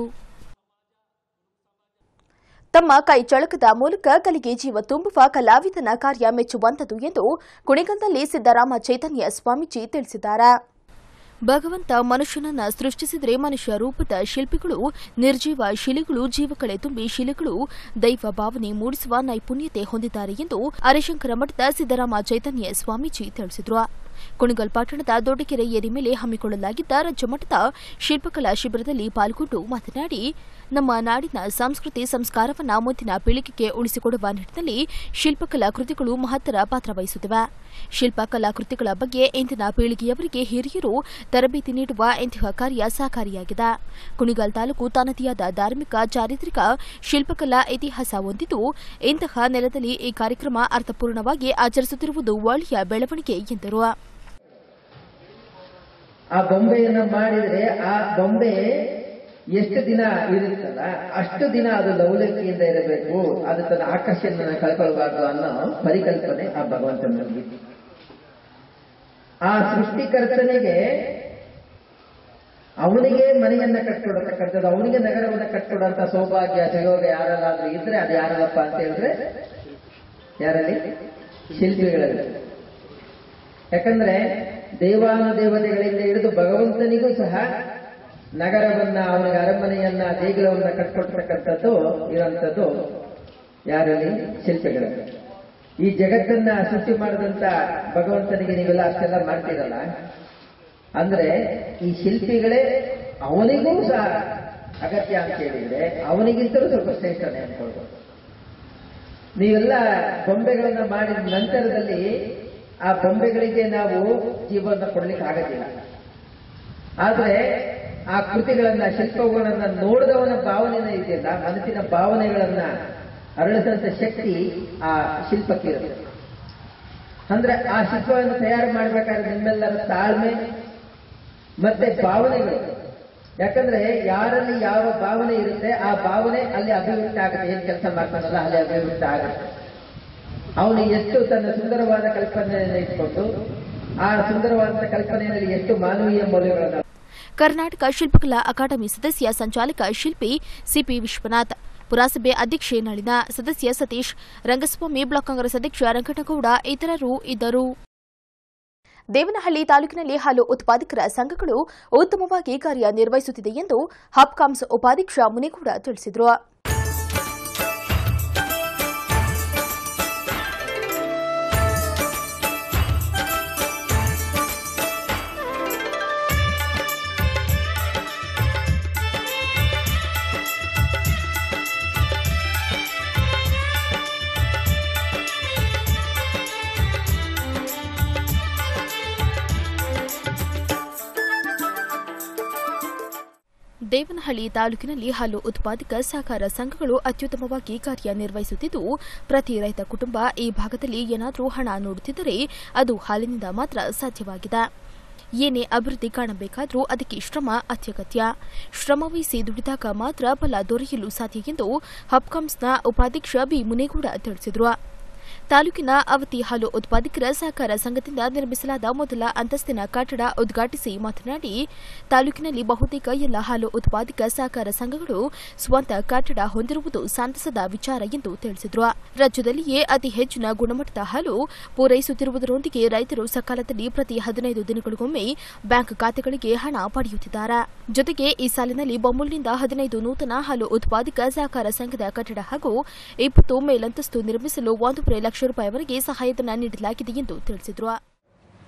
ತಮ್ಮ ಕೈ ಚಳಕದ ಮೂಲಕ ಕಲಿಗೆ ಜೀವ ತುಂಬುವ ಕಲಾವಿದನ ಕಾರ್ಯ ಮೆಚ್ಚುವಂತದು ಎಂದು ಕುಣಿಗಲ್ನಲ್ಲಿ ಸಿದ್ದರಾಮ ಚೈತನ್ಯ ಸ್ವಾಮೀಜಿ ತಿಳಿಸಿದ್ದಾರೆ ಭಗವಂತ ಮನುಷ್ಯನನ್ನ ಸೃಷ್ಟಿಸಿದರೆ ಮನುಷ್ಯ ರೂಪದ ಶಿಲ್ಪಿಗಳು ನಿರ್ಜೀವ ಶಿಲೆಗಳು ಜೀವಕಳೆ ತುಂಬಿ ಶಿಲೆಗಳು ದೈವ ಭಾವನೆ ಮೂಡಿಸುವ ನೈಪುಣ್ಯತೆ ಹೊಂದಿದ್ದಾರೆ ಎಂದು ಹರಿಶಂಕರ ಮಠದ ಸಿದ್ದರಾಮ ಚೈತನ್ಯ ಸ್ವಾಮೀಜಿ ತಿಳಿಸಿದರು ಕುಣಿಗಲ್ ಪಟ್ಟಣದ ದೊಡ್ಡಕೆರೆ ಏರಿ ಮೇಲೆ ಹಮ್ಮಿಕೊಳ್ಳಲಾಗಿದ್ದ ರಾಜ್ಯ ಮಟ್ಟದ ಶಿಲ್ಪಕಲಾ ಶಿಬಿರದಲ್ಲಿ ಪಾಲ್ಗೊಂಡು ಮಾತನಾಡಿ ನಮ್ಮ ನಾಡಿನ ಸಂಸ್ಕೃತಿ ಸಂಸ್ಕಾರವನ್ನ ಮುಂದಿನ ಪೀಳಿಗೆಗೆ ಉಳಿಸಿಕೊಡುವ ನಿಟ್ಟಿನಲ್ಲಿ ಶಿಲ್ಪಕಲಾ ಕೃತಿಗಳು ಮಹತ್ತರ ಪಾತ್ರ ವಹಿಸುತ್ತಿವೆ ಶಿಲ್ಪಕಲಾ ಕೃತಿಗಳ ಬಗ್ಗೆ ಇಂದಿನ ಪೀಳಿಗೆಯವರಿಗೆ ಹಿರಿಯರು ತರಬೇತಿ ನೀಡುವ ಇಂತಹ ಕಾರ್ಯ ಸಹಕಾರಿಯಾಗಿದೆ ಕುಣಿಗಲ್ ತಾಲೂಕು ತನ್ನದೆಯಾದ ಧಾರ್ಮಿಕ ಚಾರಿತ್ರಿಕ ಶಿಲ್ಪಕಲಾ ಇತಿಹಾಸ ಹೊಂದಿದ್ದು ಇಂತಹ ನೆಲದಲ್ಲಿ ಈ ಕಾರ್ಯಕ್ರಮ ಅರ್ಥಪೂರ್ಣವಾಗಿ ಆಚರಿಸುತ್ತಿರುವುದು ಒಳ್ಳೆಯ ಬೆಳವಣಿಗೆ ಎಂದರು ಆ ಬೊಂಬೆಯನ್ನ ಮಾಡಿದ್ರೆ ಆ ಬೊಂಬೆ ಎಷ್ಟು ದಿನ ಇರುತ್ತಲ್ಲ ಅಷ್ಟು ದಿನ ಅದು ಲವಲಕ್ಕಿಯಿಂದ ಇರಬೇಕು ಅದು ತನ್ನ ಆಕರ್ಷಣೆಯನ್ನು ಕಳ್ಕೊಳ್ಬಾರ್ದು ಅನ್ನೋ ಪರಿಕಲ್ಪನೆ ಆ ಭಗವಂತನಲ್ಲಿ ಆ ಸೃಷ್ಟಿಕರ್ತನಿಗೆ ಅವನಿಗೆ ಮನೆಯನ್ನ ಕಟ್ಕೊಡತಕ್ಕಂಥದ್ದು ಅವನಿಗೆ ನಗರವನ್ನ ಕಟ್ಕೊಡುವಂತ ಸೌಭಾಗ್ಯ ಸಹಯೋಗ ಯಾರಲ್ಲಾದ್ರೂ ಇದ್ರೆ ಅದು ಯಾರಲ್ಲಪ್ಪ ಅಂತ ಹೇಳಿದ್ರೆ ಯಾರಲ್ಲಿ ಶಿಲ್ಪಿಗಳಲ್ಲಿ ಯಾಕಂದ್ರೆ ದೇವಾನುದೇವತೆಗಳಿಂದ ಹಿಡಿದು ಭಗವಂತನಿಗೂ ಸಹ ನಗರವನ್ನ ಅವನಿಗೆ ಅರಮನೆಯನ್ನ ದೇಗುಲವನ್ನ ಕಟ್ಕೊಡ್ತಕ್ಕಂಥದ್ದು ಇರುವಂಥದ್ದು ಯಾರಲ್ಲಿ ಶಿಲ್ಪಿಗಳಲ್ಲಿ ಈ ಜಗತ್ತನ್ನ ಸೃಷ್ಟಿ ಮಾಡಿದಂತ ಭಗವಂತನಿಗೆ ನೀವೆಲ್ಲ ಅಷ್ಟೆಲ್ಲ ಮಾಡ್ತೀರಲ್ಲ ಅಂದ್ರೆ ಈ ಶಿಲ್ಪಿಗಳೇ ಅವನಿಗೂ ಸಹ ಅಗತ್ಯ ಅಂತ ಹೇಳಿದ್ರೆ ಅವನಿಗಿಂತಲೂ ಸ್ವಲ್ಪ ಶ್ರೇಷ್ಠನೇ ಅನ್ಕೊಳ್ಬೋದು ನೀವೆಲ್ಲ ಬೊಂಬೆಗಳನ್ನ ಮಾಡಿದ ನಂತರದಲ್ಲಿ ಆ ಬೊಂಬೆಗಳಿಗೆ ನಾವು ಜೀವನ ಕೊಡ್ಲಿಕ್ಕೆ ಆಗೋದಿಲ್ಲ ಆದ್ರೆ ಆ ಕೃತಿಗಳನ್ನ ಶಿಲ್ಪಗಳನ್ನ ನೋಡಿದವನ ಭಾವನೆನ ಇದೆಯಲ್ಲ ಮನಸ್ಸಿನ ಭಾವನೆಗಳನ್ನ ಅರಳಿಸಂತ ಶಕ್ತಿ ಆ ಶಿಲ್ಪಕ್ಕೆ ಇರುತ್ತೆ ಅಂದ್ರೆ ಆ ಶಿಲ್ಪವನ್ನು ತಯಾರು ಮಾಡ್ಬೇಕಾದ್ರೆ ನಿಮ್ಮೆಲ್ಲರ ತಾಳ್ಮೆ ಮತ್ತೆ ಭಾವನೆಗಳು ಯಾಕಂದ್ರೆ ಯಾರಲ್ಲಿ ಯಾವ ಭಾವನೆ ಇರುತ್ತೆ ಆ ಭಾವನೆ ಅಲ್ಲಿ ಅಭಿವೃದ್ಧಿ ಆಗುತ್ತೆ ಏನ್ ಕೆಲಸ ಮಾಡ್ತಾನಲ್ಲ ಅಲ್ಲಿ ಅಭಿವೃದ್ಧಿ ಆಗುತ್ತೆ ಅವನು ಎಷ್ಟು ತನ್ನ ಸುಂದರವಾದ ಕಲ್ಪನೆಯನ್ನು ಇಟ್ಕೊಂಡು ಆ ಸುಂದರವಾದ ಕಲ್ಪನೆಯಲ್ಲಿ ಎಷ್ಟು ಮಾನವೀಯ ಮೌಲ್ಯಗಳನ್ನು ಕರ್ನಾಟಕ ಶಿಲ್ಪಕಲಾ ಅಕಾಡೆಮಿ ಸದಸ್ಯ ಸಂಚಾಲಕ ಶಿಲ್ಪಿ ಸಿಪಿ ವಿಶ್ವನಾಥ್ ಪುರಸಭೆ ಅಧ್ಯಕ್ಷೆ ನಳಿನ ಸದಸ್ಯ ಸತೀಶ್ ರಂಗಸ್ವಾಮಿ ಬ್ಲಾಕ್ ಕಾಂಗ್ರೆಸ್ ಅಧ್ಯಕ್ಷ ರಂಗನಗೌಡ ಇತರರು ಇದ್ದರು ದೇವನಹಳ್ಳಿ ತಾಲೂಕಿನಲ್ಲಿ ಹಾಲು ಉತ್ಪಾದಕರ ಸಂಘಗಳು ಉತ್ತಮವಾಗಿ ಕಾರ್ಯನಿರ್ವಹಿಸುತ್ತಿದೆ ಎಂದು ಹಾಪ್ಕಾಮ್ಸ್ ಉಪಾಧ್ಯಕ್ಷ ಮುನಿಗೌಡ ತಿಳಿಸಿದರು ದೇವನಹಳ್ಳಿ ತಾಲೂಕಿನಲ್ಲಿ ಹಾಲು ಉತ್ಪಾದಕ ಸಹಕಾರ ಸಂಘಗಳು ಅತ್ಯುತ್ತಮವಾಗಿ ಕಾರ್ಯನಿರ್ವಹಿಸುತ್ತಿದ್ದು ಪ್ರತಿ ರೈತ ಕುಟುಂಬ ಈ ಭಾಗದಲ್ಲಿ ಏನಾದರೂ ಹಣ ನೋಡುತ್ತಿದ್ದರೆ ಅದು ಹಾಲಿನಿಂದ ಮಾತ್ರ ಸಾಧ್ಯವಾಗಿದೆ ಏನೇ ಅಭಿವೃದ್ಧಿ ಕಾಣಬೇಕಾದರೂ ಅದಕ್ಕೆ ಶ್ರಮ ಅತ್ಯಗತ್ಯ ಶ್ರಮವಹಿಸಿ ದುಡಿದಾಗ ಮಾತ್ರ ಫಲ ದೊರೆಯಲು ಸಾಧ್ಯ ಎಂದು ಹಬ್ಕಾಮ್ಸ್ನ ಉಪಾಧ್ಯಕ್ಷ ಬಿ ಮುನೇಗೌಡ ತಿಳಿಸಿದರು ತಾಲೂಕಿನ ಅವತಿ ಹಾಲು ಉತ್ಪಾದಕರ ಸಹಕಾರ ಸಂಘದಿಂದ ನಿರ್ಮಿಸಲಾದ ಮೊದಲ ಅಂತಸ್ತಿನ ಕಟ್ಟಡ ಉದ್ಘಾಟಿಸಿ ಮಾತನಾಡಿ ತಾಲೂಕಿನಲ್ಲಿ ಬಹುತೇಕ ಎಲ್ಲ ಹಾಲು ಉತ್ಪಾದಕ ಸಹಕಾರ ಸಂಘಗಳು ಸ್ವಂತ ಕಟ್ಟಡ ಹೊಂದಿರುವುದು ಸಂತಸದ ವಿಚಾರ ಎಂದು ತಿಳಿಸಿದರು ರಾಜ್ಯದಲ್ಲಿಯೇ ಅತಿ ಹೆಚ್ಚಿನ ಗುಣಮಟ್ಟದ ಹಾಲು ಪೂರೈಸುತ್ತಿರುವುದರೊಂದಿಗೆ ರೈತರು ಸಕಾಲದಲ್ಲಿ ಪ್ರತಿ ಹದಿನೈದು ದಿನಗಳಿಗೊಮ್ಮೆ ಬ್ಯಾಂಕ್ ಖಾತೆಗಳಿಗೆ ಹಣ ಪಡೆಯುತ್ತಿದ್ದಾರೆ ಜೊತೆಗೆ ಈ ಸಾಲಿನಲ್ಲಿ ಬೊಮ್ಮಲ್ನಿಂದ ಹದಿನೈದು ನೂತನ ಹಾಲು ಉತ್ಪಾದಕ ಸಹಕಾರ ಸಂಘದ ಕಟ್ಟಡ ಹಾಗೂ ಇಪ್ಪತ್ತು ಮೇಲಂತಸ್ತು ನಿರ್ಮಿಸಲು ಒಂದೂವರೆ ಲಕ್ಷ ರೂಪಾಯಿವರೆಗೆ ಸಹಾಯಧನ ನೀಡಲಾಗಿದೆ ಎಂದು ತಿಳಿಸಿದರು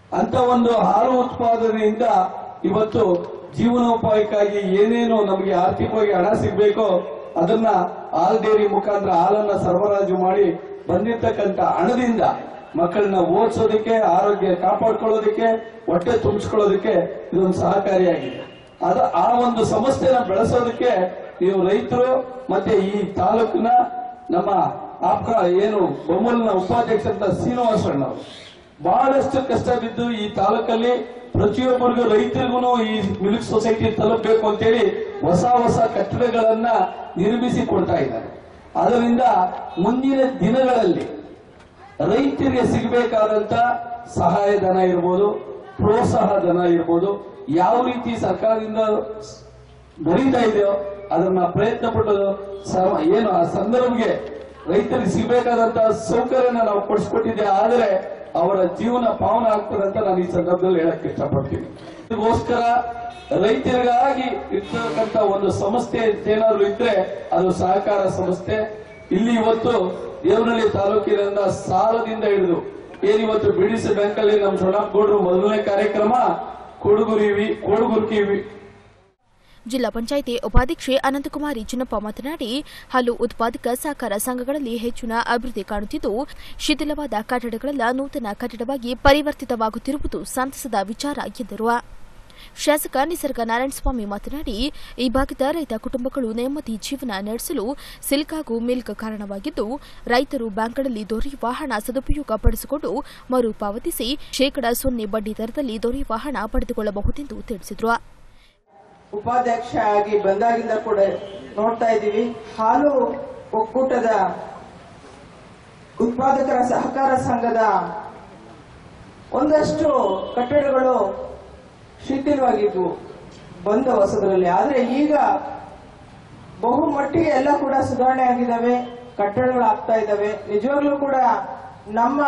ಅಂತ ಒಂದು ಹಾಲು ಉತ್ಪಾದನೆಯಿಂದ ಇವತ್ತು ಜೀವನೋಪಾಯಕ್ಕಾಗಿ ಏನೇನು ನಮಗೆ ಆರ್ಥಿಕವಾಗಿ ಹಣ ಸಿಗಬೇಕೋ ಅದನ್ನ ಹಾಲ್ ಡೇರಿ ಮುಖಾಂತರ ಹಾಲನ್ನ ಸರಬರಾಜು ಮಾಡಿ ಬಂದಿರ್ತಕ್ಕಂಥ ಹಣದಿಂದ ಮಕ್ಕಳನ್ನ ಓದಿಸೋದಕ್ಕೆ ಆರೋಗ್ಯ ಕಾಪಾಡ್ಕೊಳ್ಳೋದಕ್ಕೆ ಹೊಟ್ಟೆ ತುಂಬಿಸ್ಕೊಳ್ಳೋದಕ್ಕೆ ಇದೊಂದು ಸಹಕಾರಿಯಾಗಿದೆ ಅದ ಆ ಒಂದು ಸಂಸ್ಥೆನ ಬೆಳೆಸೋದಕ್ಕೆ ನೀವು ರೈತರು ಮತ್ತೆ ಈ ತಾಲೂಕಿನ ನಮ್ಮ ಆಪ್ಕ ಏನು ಬೊಮ್ಮಲ್ನ ಉಪಾಧ್ಯಕ್ಷರಂತ ಶ್ರೀನಿವಾಸಣ್ಣ ಅವರು ಬಹಳಷ್ಟು ಕಷ್ಟ ಬಿದ್ದು ಈ ತಾಲೂಕಲ್ಲಿ ಪ್ರತಿಯೊಬ್ಬರಿಗೂ ರೈತರಿಗೂ ಈ ಮಿಲ್ಕ್ ಸೊಸೈಟಿ ತಲುಪಬೇಕು ಅಂತೇಳಿ ಹೊಸ ಹೊಸ ಕಟ್ಟಡಗಳನ್ನ ನಿರ್ಮಿಸಿ ಕೊಡ್ತಾ ಇದ್ದಾರೆ ಅದರಿಂದ ಮುಂದಿನ ದಿನಗಳಲ್ಲಿ ರೈತರಿಗೆ ಸಿಗಬೇಕಾದಂತ ಸಹಾಯಧನ ಇರ್ಬೋದು ಪ್ರೋತ್ಸಾಹ ಧನ ಇರ್ಬೋದು ಯಾವ ರೀತಿ ಸರ್ಕಾರದಿಂದ ದೊರೀತಾ ಇದೆಯೋ ಅದನ್ನ ಪ್ರಯತ್ನ ಪಟ್ಟು ಸ- ಏನು ಆ ಸಂದರ್ಭಕ್ಕೆ ರೈತರಿಗೆ ಸಿಗಬೇಕಾದಂತ ಸೌಕರ್ಯನ ನಾವು ಕೊಡಿಸ್ಕೊಟ್ಟಿದ್ದೆ ಆದರೆ ಅವರ ಜೀವನ ಪಾವನ ಆಗ್ತದೆ ಅಂತ ನಾನು ಈ ಸಂದರ್ಭದಲ್ಲಿ ಹೇಳಕ್ ಇಷ್ಟಪಡ್ತೀನಿ ಇದಕ್ಕೋಸ್ಕರ ರೈತರಿಗಾಗಿ ಇರ್ತಕ್ಕಂಥ ಒಂದು ಸಂಸ್ಥೆ ಏನಾದ್ರು ಇದ್ರೆ ಅದು ಸಹಕಾರ ಸಂಸ್ಥೆ ಇಲ್ಲಿ ಇವತ್ತು ದೇವನಹಳ್ಳಿ ತಾಲೂಕಿನಿಂದ ಸಾಲದಿಂದ ಹಿಡಿದು ಏನಿವತ್ತು ಬಿಡಿಸಿ ಬ್ಯಾಂಕ್ ಅಲ್ಲಿ ನಮ್ಮ ಸೊಣಪ್ಪ ಗೌಡ್ರು ಮೊದಲನೇ ಕಾರ್ಯಕ್ರಮ ಕೊಡುಗುರಿವಿ ಕೊಡುಗುರ್ಕಿವಿ ಜಿಲ್ಲಾ ಪಂಚಾಯಿತಿ ಉಪಾಧ್ಯಕ್ಷೆ ಅನಂತಕುಮಾರಿ ಚಿನ್ನಪ್ಪ ಮಾತನಾಡಿ ಹಾಲು ಉತ್ಪಾದಕ ಸಹಕಾರ ಸಂಘಗಳಲ್ಲಿ ಹೆಚ್ಚಿನ ಅಭಿವೃದ್ಧಿ ಕಾಣುತ್ತಿದ್ದು ಶಿಥಿಲವಾದ ಕಟ್ಟಡಗಳೆಲ್ಲ ನೂತನ ಕಟ್ಟಡವಾಗಿ ಪರಿವರ್ತಿತವಾಗುತ್ತಿರುವುದು ಸಂತಸದ ವಿಚಾರ ಎಂದರು ಶಾಸಕ ನಿಸರ್ಗ ನಾರಾಯಣಸ್ವಾಮಿ ಮಾತನಾಡಿ ಈ ಭಾಗದ ರೈತ ಕುಟುಂಬಗಳು ನೆಮ್ಮದಿ ಜೀವನ ನಡೆಸಲು ಸಿಲ್ಕ್ ಹಾಗೂ ಮಿಲ್ಕ್ ಕಾರಣವಾಗಿದ್ದು ರೈತರು ಬ್ಯಾಂಕ್ಗಳಲ್ಲಿ ದೊರೆಯುವ ಹಣ ಸದುಪಯೋಗ ಪಡಿಸಿಕೊಂಡು ಮರುಪಾವತಿಸಿ ಶೇಕಡಾ ಸೊನ್ನೆ ಬಡ್ಡಿ ದರದಲ್ಲಿ ದೊರೆಯುವ ಹಣ ಪಡೆದುಕೊಳ್ಳಬಹುದೆಂದು ತಿಳಿಸಿದರು ಉಪಾಧ್ಯಕ್ಷ ಆಗಿ ಬಂದಾಗಿಂದ ಕೂಡ ನೋಡ್ತಾ ಇದ್ದೀವಿ ಹಾಲು ಒಕ್ಕೂಟದ ಉತ್ಪಾದಕರ ಸಹಕಾರ ಸಂಘದ ಒಂದಷ್ಟು ಕಟ್ಟಡಗಳು ಶಿಥಿಲವಾಗಿದ್ವು ಬಂದ ಹೊಸದರಲ್ಲಿ ಆದ್ರೆ ಈಗ ಬಹುಮಟ್ಟಿಗೆ ಎಲ್ಲ ಕೂಡ ಸುಧಾರಣೆ ಆಗಿದ್ದಾವೆ ಕಟ್ಟಡಗಳು ಆಗ್ತಾ ಇದ್ದಾವೆ ನಿಜವಾಗ್ಲೂ ಕೂಡ ನಮ್ಮ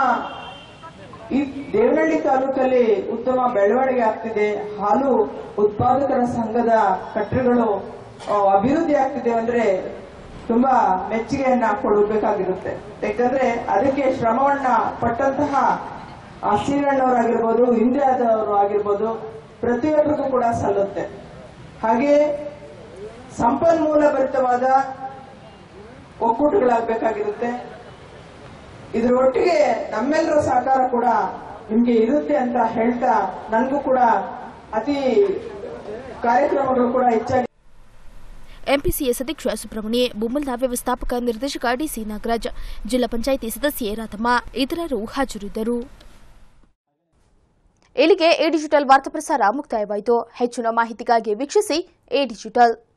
ಈ ದೇವನಹಳ್ಳಿ ತಾಲೂಕಲ್ಲಿ ಉತ್ತಮ ಬೆಳವಣಿಗೆ ಆಗ್ತಿದೆ ಹಾಲು ಉತ್ಪಾದಕರ ಸಂಘದ ಕಟ್ಟಡಗಳು ಆ, ಅಭಿವೃದ್ಧಿ ಆಗ್ತಿದೆ ಅಂದ್ರೆ ತುಂಬಾ ಮೆಚ್ಚುಗೆಯನ್ನ ಕೊಡಬೇಕಾಗಿರುತ್ತೆ ಯಾಕಂದ್ರೆ ಅದಕ್ಕೆ ಶ್ರಮವನ್ನ ಪಟ್ಟಂತಹ ಆ ಶ್ರೀರಣ್ಣವರಾಗಿರ್ಬೋದು ಹಿಂದೆ ಆದವರು ಆಗಿರ್ಬೋದು ಪ್ರತಿಯೊಬ್ಬರಿಗೂ ಕೂಡ ಸಲ್ಲುತ್ತೆ ಹಾಗೆ ಸಂಪನ್ಮೂಲ ಭರಿತವಾದ ಒಕ್ಕೂಟಗಳಾಗಬೇಕಾಗಿರುತ್ತೆ ಇದ್ರ ಒಟ್ಟಿಗೆ ನಮ್ಮೆಲ್ಲರ ಸಹಕಾರ ಕೂಡ ನಿಮ್ಗೆ ಇರುತ್ತೆ ಅಂತ ಹೇಳ್ತಾ ನನಗೂ ಕೂಡ ಅತಿ ಕಾರ್ಯಕ್ರಮಗಳು ಕೂಡ ಹೆಚ್ಚಾಗಿ ಎಂಪಿಸಿಎಸ್ ಅಧ್ಯಕ್ಷ ಸುಬ್ರಹ್ಮಣ್ಯ ಬುಮ್ಮಲ್ನ ವ್ಯವಸ್ಥಾಪಕ ನಿರ್ದೇಶಕ ಡಿಸಿ ನಾಗರಾಜ್ ಜಿಲ್ಲಾ ಪಂಚಾಯಿತಿ ಸದಸ್ಯೆ ರಾಧಮ್ಮ ಇತರರು ಹಾಜರಿದ್ದರು ಇಲ್ಲಿಗೆ ಎ ಡಿಜಿಟಲ್ ವಾರ್ತಾ ಪ್ರಸಾರ ಮುಕ್ತಾಯವಾಯಿತು ಹೆಚ್ಚಿನ ಮಾಹಿತಿಗಾಗಿ ವೀಕ್ಷಿಸಿ ಎ ಡಿಜಿಟಲ್